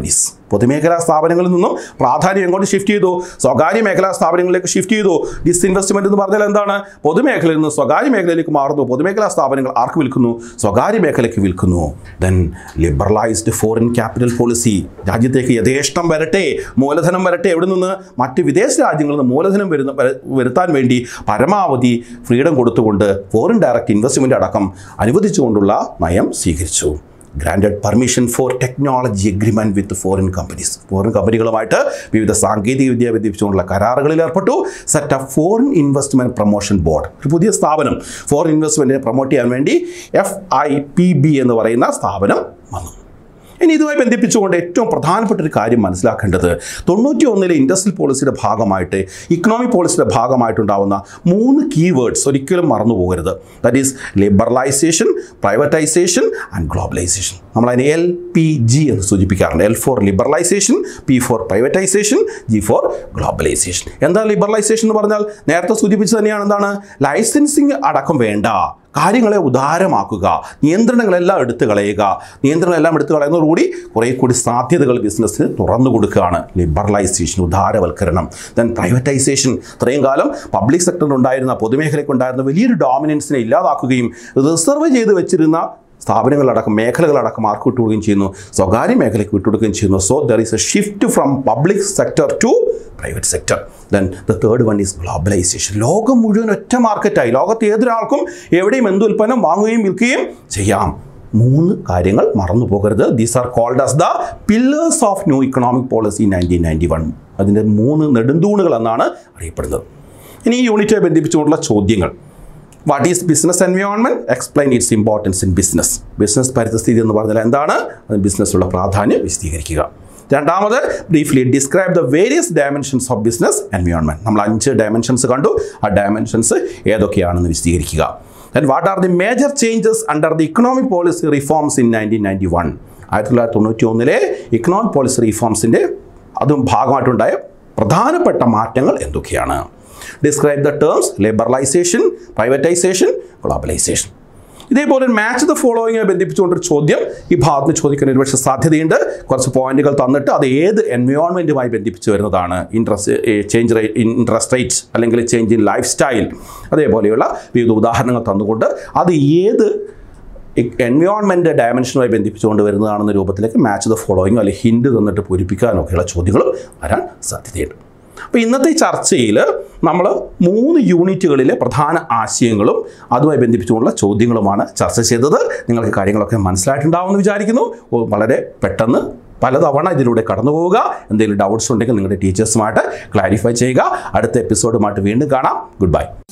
S1: പൊതുമേഖലാ സ്ഥാപനങ്ങളിൽ നിന്നും പ്രാധാന്യം എങ്ങോട്ട് ഷിഫ്റ്റ് ചെയ്തു സ്വകാര്യ മേഖലാ സ്ഥാപനങ്ങളിലേക്ക് ഷിഫ്റ്റ് ചെയ്തു ഡിസ്ഇൻവെസ്റ്റ്മെന്റ് എന്ന് പറഞ്ഞാൽ എന്താണ് പൊതുമേഖലയിൽ നിന്ന് സ്വകാര്യ മേഖലയിലേക്ക് മാറുന്നു പൊതുമേഖലാ സ്ഥാപനങ്ങൾ ആർക്ക് വിൽക്കുന്നു സ്വകാര്യ മേഖലയ്ക്ക് വിൽക്കുന്നു then liberalised foreign capital policy രാജ്യത്തേക്ക് യഥേഷ്ടം വരട്ടെ മൂലധനം വരട്ടെ എവിടെ നിന്ന് മറ്റ് വിദേശ രാജ്യങ്ങളിൽ നിന്ന് മൂലധനം വരുന്ന വര- വരുത്താൻ വേണ്ടി പരമാവധി ഫ്രീഡം കൊടുത്തുകൊണ്ട് ഫോറിൻ ഡയറക്റ്റ് ഇൻവെസ്റ്റ്മെൻ്റ് അടക്കം അനുവദിച്ചുകൊണ്ടുള്ള നയം സ്വീകരിച്ചു granted permission for technology agreement with foreign companies foreign കമ്പനികളുമായിട്ട് വിവിധ സാങ്കേതിക വിദ്യ ബന്ധിപ്പിച്ചുകൊണ്ടുള്ള കരാറുകളിൽ ഏർപ്പെട്ടു set up foreign investment promotion board ഒരു പുതിയ സ്ഥാപനം ഫോറിൻ ഇൻവെസ്റ്റ്മെൻറ്റിനെ പ്രൊമോട്ട് ചെയ്യാൻ വേണ്ടി എഫ് ഐ പി ബി എന്ന് പറയുന്ന സ്ഥാപനം വന്നു ഇനി ഇതുമായി ബന്ധിപ്പിച്ചുകൊണ്ട് ഏറ്റവും പ്രധാനപ്പെട്ട ഒരു കാര്യം മനസ്സിലാക്കേണ്ടത് തൊണ്ണൂറ്റി ഒന്നിലെ ഇൻഡസ്ട്രിയൽ പോളിസിയുടെ ഭാഗമായിട്ട് ഇക്കണോമിക് പോളിസിയുടെ ഭാഗമായിട്ടുണ്ടാവുന്ന മൂന്ന് കീവേഡ്സ് ഒരിക്കലും മറന്നു പോകരുത് that is liberalisation privatisation and globalisation നമ്മൾ അതിനെ എൽ പി ജി എന്ന് സൂചിപ്പിക്കാറുണ്ട് L for liberalisation P for privatisation G for globalisation എന്താ ലിബറലൈസേഷൻ എന്ന് പറഞ്ഞാൽ നേരത്തെ സൂചിപ്പിച്ചത് തന്നെയാണ് എന്താണ് ലൈസൻസിങ് അടക്കം വേണ്ട കാര്യങ്ങളെ ഉദാരമാക്കുക നിയന്ത്രണങ്ങളെല്ലാം എടുത്തു കളയുക നിയന്ത്രണങ്ങളെല്ലാം എടുത്തു കളയുന്നതോടുകൂടി കുറേ കൂടി സാധ്യതകൾ ബിസിനസ്സിന് തുറന്നു കൊടുക്കുകയാണ് ലിബറലൈസേഷൻ ഉദാരവൽക്കരണം ദെൻ പ്രൈവറ്റൈസേഷൻ ഇത്രയും കാലം പബ്ലിക് സെക്ടറിൽ ഉണ്ടായിരുന്ന പൊതുമേഖലയ്ക്ക് ഉണ്ടായിരുന്ന വലിയൊരു ഡോമിനൻസിനെ ഇല്ലാതാക്കുകയും റിസർവ് ചെയ്ത് വെച്ചിരുന്ന സ്ഥാപനങ്ങളടക്കം മേഖലകളടക്കം ആർക്ക് വിട്ടുകൊടുക്കുകയും ചെയ്യുന്നു സ്വകാര്യ മേഖലയ്ക്ക് വിട്ടുകൊടുക്കുകയും ചെയ്യുന്നു so there is a shift from public sector to private sector then the third one is globalisation ലോകം മുഴുവൻ ഒറ്റ മാർക്കറ്റായി ലോകത്ത് ഏതൊരാൾക്കും എവിടെയും എന്ത് ഉൽപ്പന്നം വാങ്ങുകയും വിൽക്കുകയും ചെയ്യാം മൂന്ന് കാര്യങ്ങൾ മറന്നു പോകരുത് these are called as the pillars of new economic policy nineteen ninety one അതിൻ്റെ മൂന്ന് നെടുന്തൂണുകൾ എന്നാണ് അറിയപ്പെടുന്നത് ഇനി ഈ യൂണിറ്റുമായി ബന്ധിപ്പിച്ചുകൊണ്ടുള്ള ചോദ്യങ്ങൾ what is business environment explain its importance in business business പരിസ്ഥിതി എന്ന് പറഞ്ഞാൽ എന്താണ് അത് ബിസിനസ്സിലുള്ള പ്രാധാന്യം വിശദീകരിക്കുക രണ്ടാമത് briefly describe the various dimensions of business environment നമ്മൾ അഞ്ച് ഡയമെൻഷൻസ് കണ്ടു ആ ഡയമെൻഷൻസ് ഏതൊക്കെയാണെന്ന് വിശദീകരിക്കുക then what are the major changes under the economic policy reforms in nineteen ninety one ആയിരത്തി തൊള്ളായിരത്തി തൊണ്ണൂറ്റി ഒന്നിലെ ഇക്കണോമിക് പോളിസി റിഫോംസിൻ്റെ അതും ഭാഗമായിട്ടുണ്ടായ പ്രധാനപ്പെട്ട മാറ്റങ്ങൾ എന്തൊക്കെയാണ് describe the terms liberalisation privatisation globalisation ഇതേപോലെ മാച്ച് ദ ഫോളോയിങ്ങുമായി ബന്ധിപ്പിച്ചുകൊണ്ടൊരു ചോദ്യം ഈ ഭാഗത്ത് ചോദിക്കാൻ ഒരുപക്ഷെ സാധ്യതയുണ്ട് കുറച്ച് പോയിന്റുകൾ തന്നിട്ട് അത് ഏത് എൻവയോൺമെൻറ്റുമായി ബന്ധിപ്പിച്ച് വരുന്നതാണ് interest change rate interest rates അല്ലെങ്കിൽ ചേഞ്ച് ഇൻ ലൈഫ് സ്റ്റൈൽ അതേപോലെയുള്ള വിവിധ ഉദാഹരണങ്ങൾ തന്നുകൊണ്ട് അത് ഏത് എൻവയോൺമെൻറ്റ് ഡയമെൻഷനുമായി ബന്ധിപ്പിച്ചുകൊണ്ട് വരുന്നതാണെന്ന രൂപത്തിലേക്ക് മാച്ച് ദ ഫോളോയിങ് അല്ലെങ്കിൽ ഹിൻഡ് തന്നിട്ട് പൂരിപ്പിക്കാനൊക്കെയുള്ള ചോദ്യങ്ങളും വരാൻ സാധ്യതയുണ്ട് അപ്പോൾ ഇന്നത്തെ ചർച്ചയിൽ നമ്മൾ മൂന്ന് യൂണിറ്റുകളിലെ പ്രധാന ആശയങ്ങളും അതുമായി ബന്ധിപ്പിച്ചുകൊണ്ടുള്ള ചോദ്യങ്ങളുമാണ് ചർച്ച ചെയ്തത് നിങ്ങൾക്ക് കാര്യങ്ങളൊക്കെ മനസ്സിലായിട്ടുണ്ടാവുമെന്ന് വിചാരിക്കുന്നു ഓ, വളരെ പെട്ടെന്ന് പലതവണ ഇതിലൂടെ കടന്നു പോവുക എന്തെങ്കിലും ഡൗട്ട്സ് ഉണ്ടെങ്കിൽ നിങ്ങളുടെ ടീച്ചേഴ്സുമായിട്ട് ക്ലാരിഫൈ ചെയ്യുക അടുത്ത എപ്പിസോഡുമായിട്ട് വീണ്ടും കാണാം ഗുഡ് ബൈ